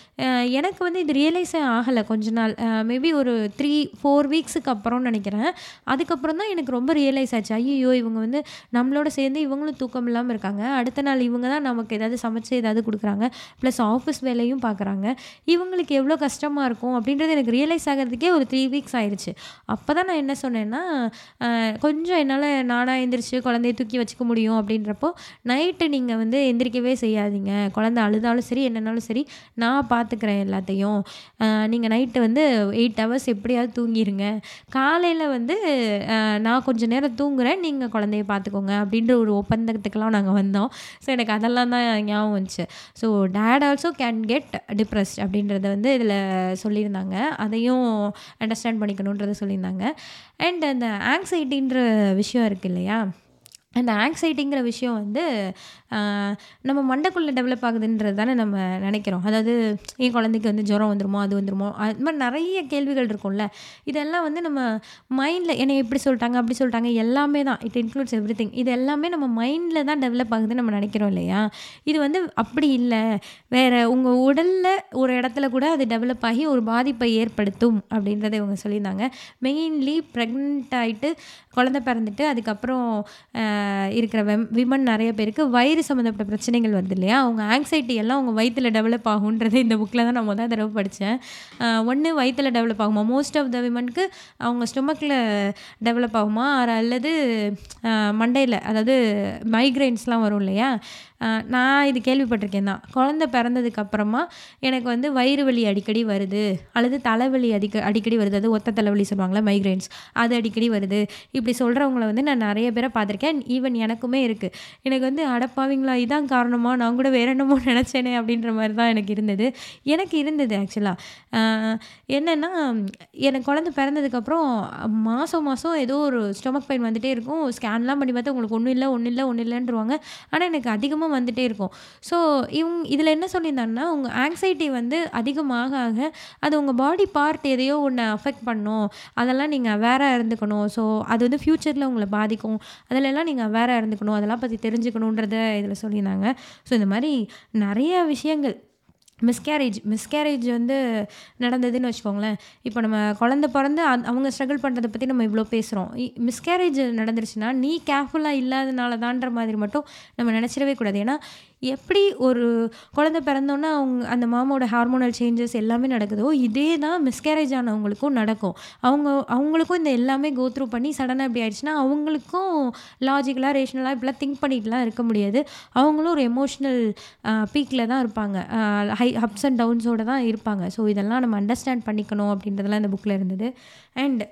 எனக்கு வந்து இது ரியலைஸே ஆகலை கொஞ்ச நாள் மேபி ஒரு த்ரீ ஃபோர் வீக்ஸுக்கு அப்புறம்னு நினைக்கிறேன் அதுக்கப்புறம் தான் எனக்கு ரொம்ப ரியலைஸ் ஆச்சு ஐயோ இவங்க வந்து நம்மளோட சேர்ந்து இவங்களும் தூக்கம் இல்லாமல் இருக்காங்க அடுத்த நாள் இவங்க தான் நமக்கு ஏதாவது சமைச்சு ஏதாவது கொடுக்குறாங்க ப்ளஸ் ஆஃபீஸ் வேலையும் பார்க்குறாங்க இவங்களுக்கு எவ்வளோ கஷ்டமாக இருக்கும் அப்படின்றது எனக்கு ரியலைஸ் ஆகிறதுக்கே ஒரு த்ரீ வீக்ஸ் ஆயிடுச்சு அப்போ தான் நான் என்ன சொன்னேன்னா அஹ், கொஞ்சம் என்னால் நானாக எந்திரிச்சு குழந்தைய தூக்கி வச்சுக்க முடியும் அப்படின்றப்போ நைட்டு நீங்கள் வந்து எந்திரிக்கவே செய்யாதீங்க குழந்தை அழுதாலும் சரி என்னன்னாலும் சரி நான் பார்த்துக்கிறேன் எல்லாத்தையும் நீங்கள் நைட்டு வந்து எயிட் ஹவர்ஸ் எப்படியாவது தூங்கிடுங்க காலையில் வந்து அஹ், நான் கொஞ்சம் நேரம் தூங்குறேன் நீங்கள் குழந்தைய பார்த்துக்கோங்க அப்படின்ற ஒரு ஒப்பந்தத்துக்கெல்லாம் நாங்கள் வந்தோம் ஸோ எனக்கு அதெல்லாம் தான் ஞாபகம் வந்துச்சு so dad also can get depressed அப்படின்றத வந்து இதில் சொல்லியிருந்தாங்க அதையும் அண்டர்ஸ்டாண்ட் பண்ணிக்கணுன்றதை சொல்லியிருந்தாங்க அண்ட் அந்த ஆங்ஸைட்டின்ற விஷயம் இருக்கு இல்லையா அந்த ஆங்ஸைட்டிங்கிற விஷயம் வந்து ஆஹ், நம்ம மண்டைக்குள்ளே டெவலப் ஆகுதுன்றது தானே நம்ம நினைக்கிறோம் அதாவது என் குழந்தைக்கு வந்து ஜுரம் வந்துருமோ அது வந்துருமோ அது மாதிரி நிறைய கேள்விகள் இருக்கும்ல இதெல்லாம் வந்து நம்ம மைண்டில் என்னை எப்படி சொல்லிட்டாங்க அப்படி சொல்லிட்டாங்க எல்லாமே தான் இட் இன்க்ளூட்ஸ் எவ்ரி திங் இது எல்லாமே நம்ம மைண்டில் தான் டெவலப் ஆகுதுன்னு நம்ம நினைக்கிறோம் இல்லையா இது வந்து அப்படி இல்லை வேறு உங்கள் உடலில் ஒரு இடத்துல கூட அது டெவலப் ஆகி ஒரு பாதிப்பை ஏற்படுத்தும் அப்படின்றத இவங்க சொல்லியிருந்தாங்க மெயின்லி ப்ரெக்னென்ட் ஆகிட்டு குழந்தை பிறந்துட்டு அதுக்கப்புறம் ஆஹ், இருக்கிற வெம் விமன் நிறைய பேருக்கு வயிறு சம்மந்தப்பட்ட பிரச்சனைகள் வருது இல்லையா அவங்க ஆங்ஸைட்டி எல்லாம் அவங்க வயிற்றில் டெவலப் ஆகுன்றது இந்த புக்கில் தான் நான் முதல் தடவை படித்தேன் ஒன்று வயிற்றில் டெவலப் ஆகுமா மோஸ்ட் ஆஃப் த விமனுக்கு அவங்க ஸ்டொமக்கில் டெவலப் ஆகுமா ஆர் அல்லது மண்டையில் அதாவது மைக்ரைன்ஸ்லாம் வரும் இல்லையா ஆஹ், நான் இது கேள்விப்பட்டிருக்கேன் தான் குழந்தை பிறந்ததுக்கு அப்புறமா எனக்கு வந்து வயிறு வலி அடிக்கடி வருது அல்லது தலைவலி அடிக்க அடிக்கடி வருது அது ஒத்த தலைவலி சொல்லுவாங்களே மைக்ரைன்ஸ் அது அடிக்கடி வருது இப்படி சொல்கிறவங்கள வந்து நான் நிறைய பேரை பார்த்துருக்கேன் ஈவன் எனக்குமே இருக்குது எனக்கு வந்து அடப்பாவீங்களா இதான் காரணமா நான் கூட வேற என்னமோ நினச்சேனே அப்படின்ற மாதிரி தான் எனக்கு இருந்தது எனக்கு இருந்தது ஆக்சுவலாக என்னென்னா எனக்கு குழந்தை பிறந்ததுக்கப்புறம் மாதம் மாதம் ஏதோ ஒரு ஸ்டொமக் பெயின் வந்துட்டே இருக்கும் ஸ்கேன்லாம் பண்ணி பார்த்தா உங்களுக்கு ஒன்றும் இல்லை ஒன்றும் இல்லை ஒன்றும் இல்லைன்றவாங்க ஆனால் எனக்கு அதிகமாக வந்துட்டே இருக்கும் ஸோ இவங்க இதில் என்ன சொல்லியிருந்தாங்கன்னா உங்கள் ஆங்ஸைட்டி வந்து அதிகமாக ஆக அது உங்கள் பாடி பார்ட் எதையோ ஒன்று அஃபெக்ட் பண்ணும் அதெல்லாம் நீங்கள் அவேராக இருந்துக்கணும் ஸோ அது வந்து ஃப்யூச்சரில் உங்களை பாதிக்கும் அதிலெல்லாம் நீங்கள் அவேராக இருந்துக்கணும் அதெல்லாம் பற்றி தெரிஞ்சுக்கணுன்றத இதில் சொல்லியிருந்தாங்க ஸோ இந்த மாதிரி நிறைய விஷயங்கள் மிஸ்கேரேஜ் மிஸ்கேரேஜ் வந்து நடந்ததுன்னு வச்சுக்கோங்களேன் இப்போ நம்ம குழந்த பிறந்து அந் அவங்க ஸ்ட்ரகிள் பண்ணுறதை பற்றி நம்ம இவ்வளோ பேசுகிறோம் மிஸ்கேரேஜ் நடந்துருச்சுன்னா நீ கேர்ஃபுல்லாக இல்லாதனால தான்ற மாதிரி மட்டும் நம்ம நினச்சிடவே கூடாது ஏன்னா எப்படி ஒரு குழந்தை பிறந்தோன்னே அவங்க அந்த மாமாவோட ஹார்மோனல் சேஞ்சஸ் எல்லாமே நடக்குதோ இதே தான் மிஸ்கேரேஜ் ஆனவங்களுக்கும் நடக்கும் அவங்க அவங்களுக்கும் இந்த எல்லாமே கோ த்ரூ பண்ணி சடனாக இப்படி ஆயிடுச்சுன்னா அவங்களுக்கும் லாஜிக்கலாக ரேஷனலாக இப்படிலாம் திங்க் பண்ணிட்டுலாம் இருக்க முடியாது அவங்களும் ஒரு எமோஷ்னல் பீக்கில் தான் இருப்பாங்க ஹை அப்ஸ் அண்ட் டவுன்ஸோடு தான் இருப்பாங்க ஸோ இதெல்லாம் நம்ம அண்டர்ஸ்டாண்ட் பண்ணிக்கணும் அப்படின்றதெல்லாம் இந்த புக்கில் இருந்தது அண்ட்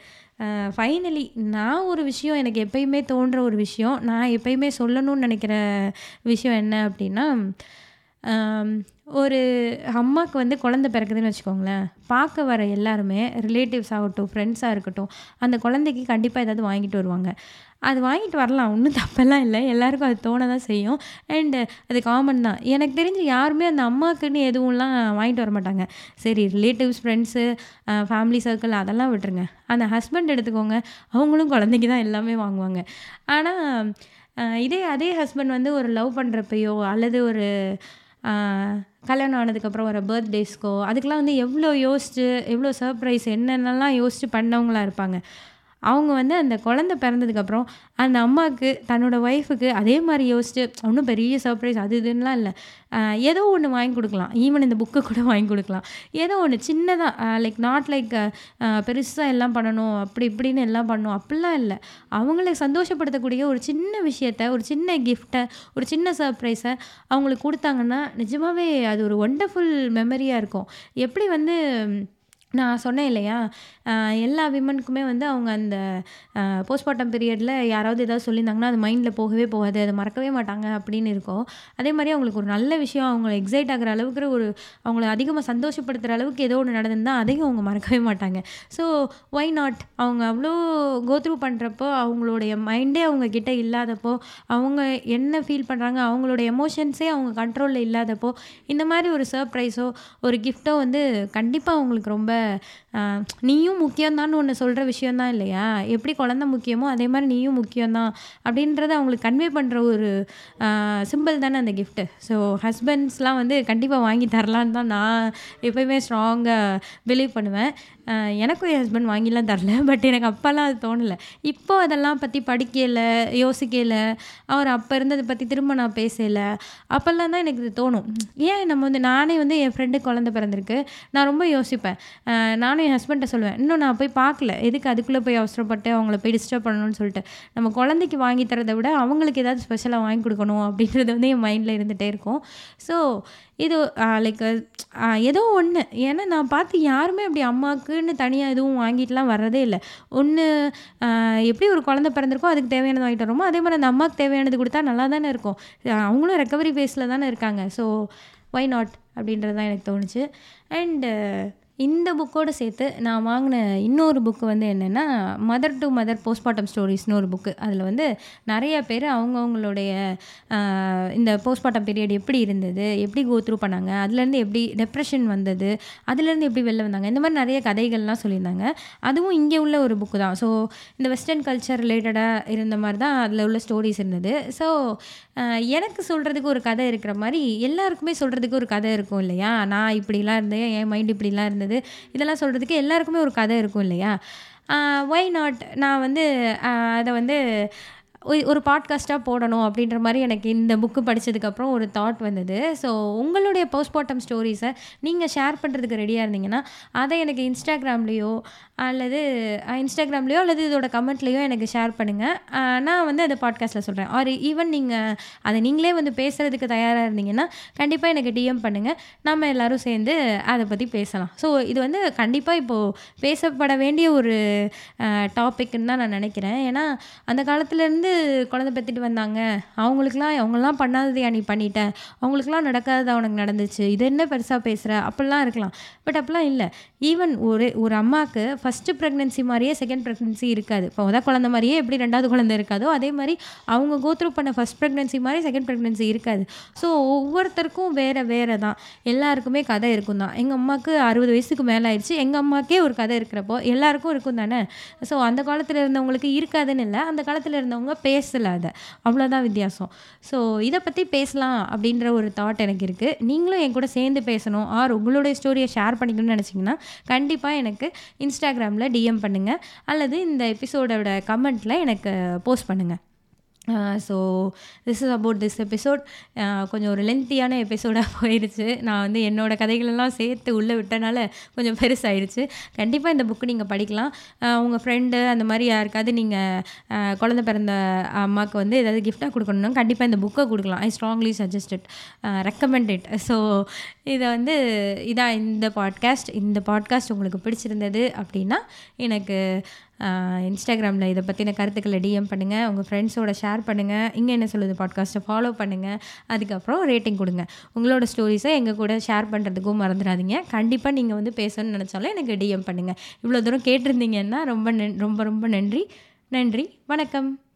ஃபைனலி நான் ஒரு விஷயம் எனக்கு எப்பயுமே தோன்ற ஒரு விஷயம் நான் எப்பயுமே சொல்லணும்னு நினைக்கிற விஷயம் என்ன அப்படின்னா ஆம், ஒரு அம்மாவுக்கு வந்து குழந்தை பிறக்குதுன்னு வச்சுக்கோங்களேன் பார்க்க வர எல்லாருமே ரிலேட்டிவ்ஸ் ஆகட்டும் ஃப்ரெண்ட்ஸாக இருக்கட்டும் அந்த குழந்தைக்கு கண்டிப்பாக ஏதாவது வாங்கிட்டு வருவாங்க அது வாங்கிட்டு வரலாம் ஒன்றும் தப்பெல்லாம் இல்லை எல்லாருக்கும் அது தோண தான் செய்யும் அண்டு அது காமன் தான் எனக்கு தெரிஞ்சு யாருமே அந்த அம்மாவுக்குன்னு எதுவும்லாம் வாங்கிட்டு வர மாட்டாங்க சரி ரிலேட்டிவ்ஸ் ஃப்ரெண்ட்ஸு ஃபேமிலி சர்க்கிள் அதெல்லாம் விட்டுருங்க அந்த ஹஸ்பண்ட் எடுத்துக்கோங்க அவங்களும் குழந்தைக்கு தான் எல்லாமே வாங்குவாங்க ஆனால் அஹ், இதே அதே ஹஸ்பண்ட் வந்து ஒரு லவ் பண்ணுறப்பையோ அல்லது ஒரு ஆஹ், கல்யாணம் ஆனதுக்கப்புறம் வர பர்த்டேஸ்க்கோ அதுக்கெலாம் வந்து எவ்வளோ யோசிச்சு எவ்வளோ சர்ப்ரைஸ் என்னென்னலாம் யோசிச்சு பண்ணவங்களா இருப்பாங்க அவங்க வந்து அந்த குழந்தை பிறந்ததுக்கப்புறம் அந்த அம்மாவுக்கு தன்னோட ஒய்ஃபுக்கு அதே மாதிரி யோசிச்சு ஒன்றும் பெரிய சர்ப்ரைஸ் அது இதுன்னெலாம் இல்லை ஆஹ் ஏதோ ஒன்று வாங்கி கொடுக்கலாம் ஈவன் இந்த புக்கை கூட வாங்கி கொடுக்கலாம் ஏதோ ஒன்று சின்னதாக லைக் நாட் லைக் பெருசாக எல்லாம் பண்ணணும் அப்படி இப்படின்னு எல்லாம் பண்ணணும் அப்படிலாம் இல்லை அவங்களை சந்தோஷப்படுத்தக்கூடிய ஒரு சின்ன விஷயத்த ஒரு சின்ன கிஃப்ட்டை ஒரு சின்ன சர்ப்ரைஸை அவங்களுக்கு கொடுத்தாங்கன்னா நிஜமாவே அது ஒரு ஒண்டர்ஃபுல் மெமரியாக இருக்கும் எப்படி வந்து நான் சொன்னேன் இல்லையா ஆஹ் எல்லா விமனுக்குமே வந்து அவங்க அந்த போஸ்ட்மார்ட்டம் பீரியடில் யாராவது ஏதாவது சொல்லியிருந்தாங்கன்னா அது மைண்டில் போகவே போகாது அதை மறக்கவே மாட்டாங்க அப்படின்னு இருக்கும் அதே மாதிரி அவங்களுக்கு ஒரு நல்ல விஷயம் அவங்கள எக்ஸைட் ஆகிற அளவுக்கு ஒரு அவங்கள அதிகமாக சந்தோஷப்படுத்துகிற அளவுக்கு ஏதோ ஒன்று நடந்திருந்தா அதையும் அவங்க மறக்கவே மாட்டாங்க ஸோ ஒய் நாட் அவங்க அவ்வளோ கோத்ரூ பண்ணுறப்போ அவங்களுடைய மைண்டே அவங்க கிட்ட இல்லாதப்போ அவங்க என்ன ஃபீல் பண்ணுறாங்க அவங்களோட எமோஷன்ஸே அவங்க கண்ட்ரோலில் இல்லாதப்போ இந்த மாதிரி ஒரு சர்ப்ரைஸோ ஒரு கிஃப்ட்டோ வந்து கண்டிப்பாக அவங்களுக்கு ரொம்ப ஆஹ், நீயும் முக்கியம்தான்னு ஒன்று சொல்கிற விஷயந்தான் இல்லையா எப்படி குழந்த முக்கியமோ அதே மாதிரி நீயும் முக்கியம்தான் அப்படின்றத அவங்களுக்கு கன்வே பண்ணுற ஒரு சிம்பிள் தானே அந்த கிஃப்ட்டு ஸோ ஹஸ்பண்ட்ஸ்லாம் வந்து கண்டிப்பாக வாங்கி தரலான்னு தான் நான் எப்போயுமே ஸ்ட்ராங்காக பிலீவ் பண்ணுவேன் ஆஹ், எனக்கும் என் ஹஸ்பண்ட் வாங்கிலாம் தரல பட் எனக்கு அப்போல்லாம் அது தோணலை இப்போ அதெல்லாம் பற்றி படிக்கல யோசிக்கல அவர் அப்போ இருந்ததை பற்றி திரும்ப நான் பேசலை அப்போல்லாம் தான் எனக்கு இது தோணும் ஏன் நம்ம வந்து நானே வந்து என் ஃப்ரெண்டு குழந்த பிறந்திருக்கு நான் ரொம்ப யோசிப்பேன் ஆஹ் நானும் என் ஹஸ்பண்ட்டை சொல்லுவேன் இன்னும் நான் போய் பார்க்கல எதுக்கு அதுக்குள்ளே போய் அவசரப்பட்டு அவங்கள போய் டிஸ்டர்ப் பண்ணணும்னு சொல்லிட்டு நம்ம குழந்தைக்கு வாங்கி தரதை விட அவங்களுக்கு ஏதாவது ஸ்பெஷலாக வாங்கி கொடுக்கணும் அப்படின்றது வந்து என் மைண்டில் இருந்துகிட்டே இருக்கும் ஸோ இது லைக் ஏதோ ஒன்று ஏன்னா நான் பார்த்து யாருமே அப்படி அம்மாவுக்குன்னு தனியாக எதுவும் வாங்கிட்டுலாம் வர்றதே இல்லை ஒன்று எப்படி ஒரு குழந்தை பிறந்திருக்கோ அதுக்கு தேவையானது வாங்கிட்டு வரோமோ அதே மாதிரி அந்த அம்மாவுக்கு தேவையானது கொடுத்தா நல்லா தானே இருக்கும் ஆஹ் அவங்களும் ரெக்கவரி ஃபேஸில் தானே இருக்காங்க ஸோ ஒய் நாட் அப்படின்றது தான் எனக்கு தோணுச்சு அண்டு இந்த புக்கோடு சேர்த்து நான் வாங்கின இன்னொரு புக்கு வந்து என்னென்னா மதர் டு மதர் போஸ்ட்மார்ட்டம் ஸ்டோரிஸ்னு ஒரு புக்கு அதில் வந்து நிறைய பேர் அவங்கவுங்களுடைய ஆஹ், இந்த போஸ்ட்மார்ட்டம் பீரியட் எப்படி இருந்தது எப்படி கோ த்ரூ பண்ணாங்க அதுலேருந்து எப்படி டெப்ரெஷன் வந்தது அதுலேருந்து எப்படி வெளில வந்தாங்க இந்த மாதிரி நிறைய கதைகள்லாம் சொல்லியிருந்தாங்க அதுவும் இங்கே உள்ள ஒரு புக்கு தான் ஸோ இந்த வெஸ்டர்ன் கல்ச்சர் ரிலேட்டடாக இருந்த மாதிரி தான் அதில் உள்ள ஸ்டோரிஸ் இருந்தது ஸோ எனக்கு சொல்கிறதுக்கு ஒரு கதை இருக்கிற மாதிரி எல்லாருக்குமே சொல்கிறதுக்கு ஒரு கதை இருக்கும் இல்லையா நான் இப்படிலாம் இருந்தேன் என் மைண்ட் இப்படிலாம் இருந்தது இதெல்லாம் சொல்கிறதுக்கு எல்லாருக்குமே ஒரு கதை இருக்கும் இல்லையா ஒய் நாட் நான் வந்து ஆஹ் அதை வந்து ஒ- ஒரு பாட்காஸ்ட்டாக போடணும் அப்படின்ற மாதிரி எனக்கு இந்த புக்கு படித்ததுக்கப்புறம் ஒரு தாட் வந்தது ஸோ உங்களுடைய போஸ்ட்மார்ட்டம் ஸ்டோரிஸை நீங்கள் ஷேர் பண்ணுறதுக்கு ரெடியாக இருந்தீங்கன்னா அதை எனக்கு இன்ஸ்டாகிராம்லேயோ அல்லது அஹ், இன்ஸ்டாகிராம்லேயோ அல்லது இதோட கமெண்ட்லேயோ எனக்கு ஷேர் பண்ணுங்கள் நான் வந்து அதை பாட்காஸ்ட்டில் சொல்கிறேன் ஆர் ஈவன் நீங்கள் அதை நீங்களே வந்து பேசுகிறதுக்கு தயாராக இருந்தீங்கன்னா கண்டிப்பாக எனக்கு டிஎம் பண்ணுங்கள் நம்ம எல்லாரும் சேர்ந்து அதை பற்றி பேசலாம் ஸோ இது வந்து கண்டிப்பாக இப்போது பேசப்பட வேண்டிய ஒரு டாபிக்னு தான் நான் நினைக்கிறேன் ஏன்னா அந்த காலத்துலேருந்து குழந்தை பெற்றுட்டு வந்தாங்க அவங்களுக்குலாம் அவங்களாம் பண்ணாததையா நீ பண்ணிட்ட அவங்களுக்குலாம் நடக்காதது அவனுக்கு நடந்துச்சு இது என்ன பெருசாக பேசுகிற அப்படிலாம் இருக்கலாம் பட் அப்படிலாம் இல்லை ஈவன் ஒரு ஒரு அம்மாவுக்கு ஃபஸ்ட்டு ப்ரெக்னென்சி மாதிரியே செகண்ட் ப்ரெக்னென்சி இருக்காது இப்போ முத குழந்தை மாதிரியே எப்படி ரெண்டாவது குழந்தை இருக்காதோ அதே மாதிரி அவங்க கோத்ரூ பண்ண ஃபஸ்ட் ப்ரெக்னென்சி மாதிரி செகண்ட் ப்ரெக்னென்சி இருக்காது ஸோ ஒவ்வொருத்தருக்கும் வேறு வேறு தான் எல்லாருக்குமே கதை இருக்கும் தான் எங்கள் அம்மாவுக்கு அறுபது வயசுக்கு மேலே ஆயிடுச்சு எங்கள் அம்மாக்கே ஒரு கதை இருக்கிறப்போ எல்லாருக்கும் இருக்கும் தானே ஸோ அந்த காலத்தில் இருந்தவங்களுக்கு இருக்காதுன்னு இல்லை அந்த காலத்தில் இருந்தவங்க பேசலை அதை அவ்வளோதான் வித்தியாசம் ஸோ இதை பற்றி பேசலாம் அப்படின்ற ஒரு தாட் எனக்கு இருக்குது நீங்களும் என் கூட சேர்ந்து பேசணும் ஆர் உங்களுடைய ஸ்டோரியை ஷேர் பண்ணிக்கணும்னு நினச்சிங்கன்னா கண்டிப்பாக எனக்கு இன்ஸ்டாகிராமில் டிஎம் பண்ணுங்கள் அல்லது இந்த எபிசோடோட கமெண்ட்டில் எனக்கு போஸ்ட் பண்ணுங்கள் so this is about this episode கொஞ்சம் ஒரு லென்த்தியான எபிசோடாக போயிடுச்சு நான் வந்து என்னோடய கதைகளெல்லாம் சேர்த்து உள்ளே விட்டனால கொஞ்சம் பெருசாயிடுச்சு கண்டிப்பாக இந்த புக்கு நீங்கள் படிக்கலாம் உங்கள் ஃப்ரெண்டு அந்த மாதிரி யாருக்காவது நீங்கள் குழந்த பிறந்த அம்மாவுக்கு வந்து ஏதாவது கிஃப்டாக கொடுக்கணும்னா கண்டிப்பாக இந்த புக்கை கொடுக்கலாம் I strongly suggested recommend it so இதை வந்து இதான் இந்த பாட்காஸ்ட் இந்த பாட்காஸ்ட் உங்களுக்கு பிடிச்சிருந்தது அப்படின்னா எனக்கு இன்ஸ்டாகிராமில் இதை பற்றின கருத்துக்களை டிஎம் பண்ணுங்கள் உங்கள் ஃப்ரெண்ட்ஸோட ஷேர் பண்ணுங்கள் இங்கே என்ன சொல்லுது பாட்காஸ்ட்டை ஃபாலோ பண்ணுங்கள் அதுக்கப்புறம் ரேட்டிங் கொடுங்க உங்களோட ஸ்டோரிஸை எங்கள் கூட ஷேர் பண்ணுறதுக்கும் மறந்துடாதீங்க கண்டிப்பாக நீங்கள் வந்து பேசணும்னு நினச்சாலும் எனக்கு டிஎம் பண்ணுங்கள் இவ்வளோ தூரம் கேட்டிருந்தீங்கன்னா ரொம்ப நன் ரொம்ப ரொம்ப நன்றி நன்றி வணக்கம்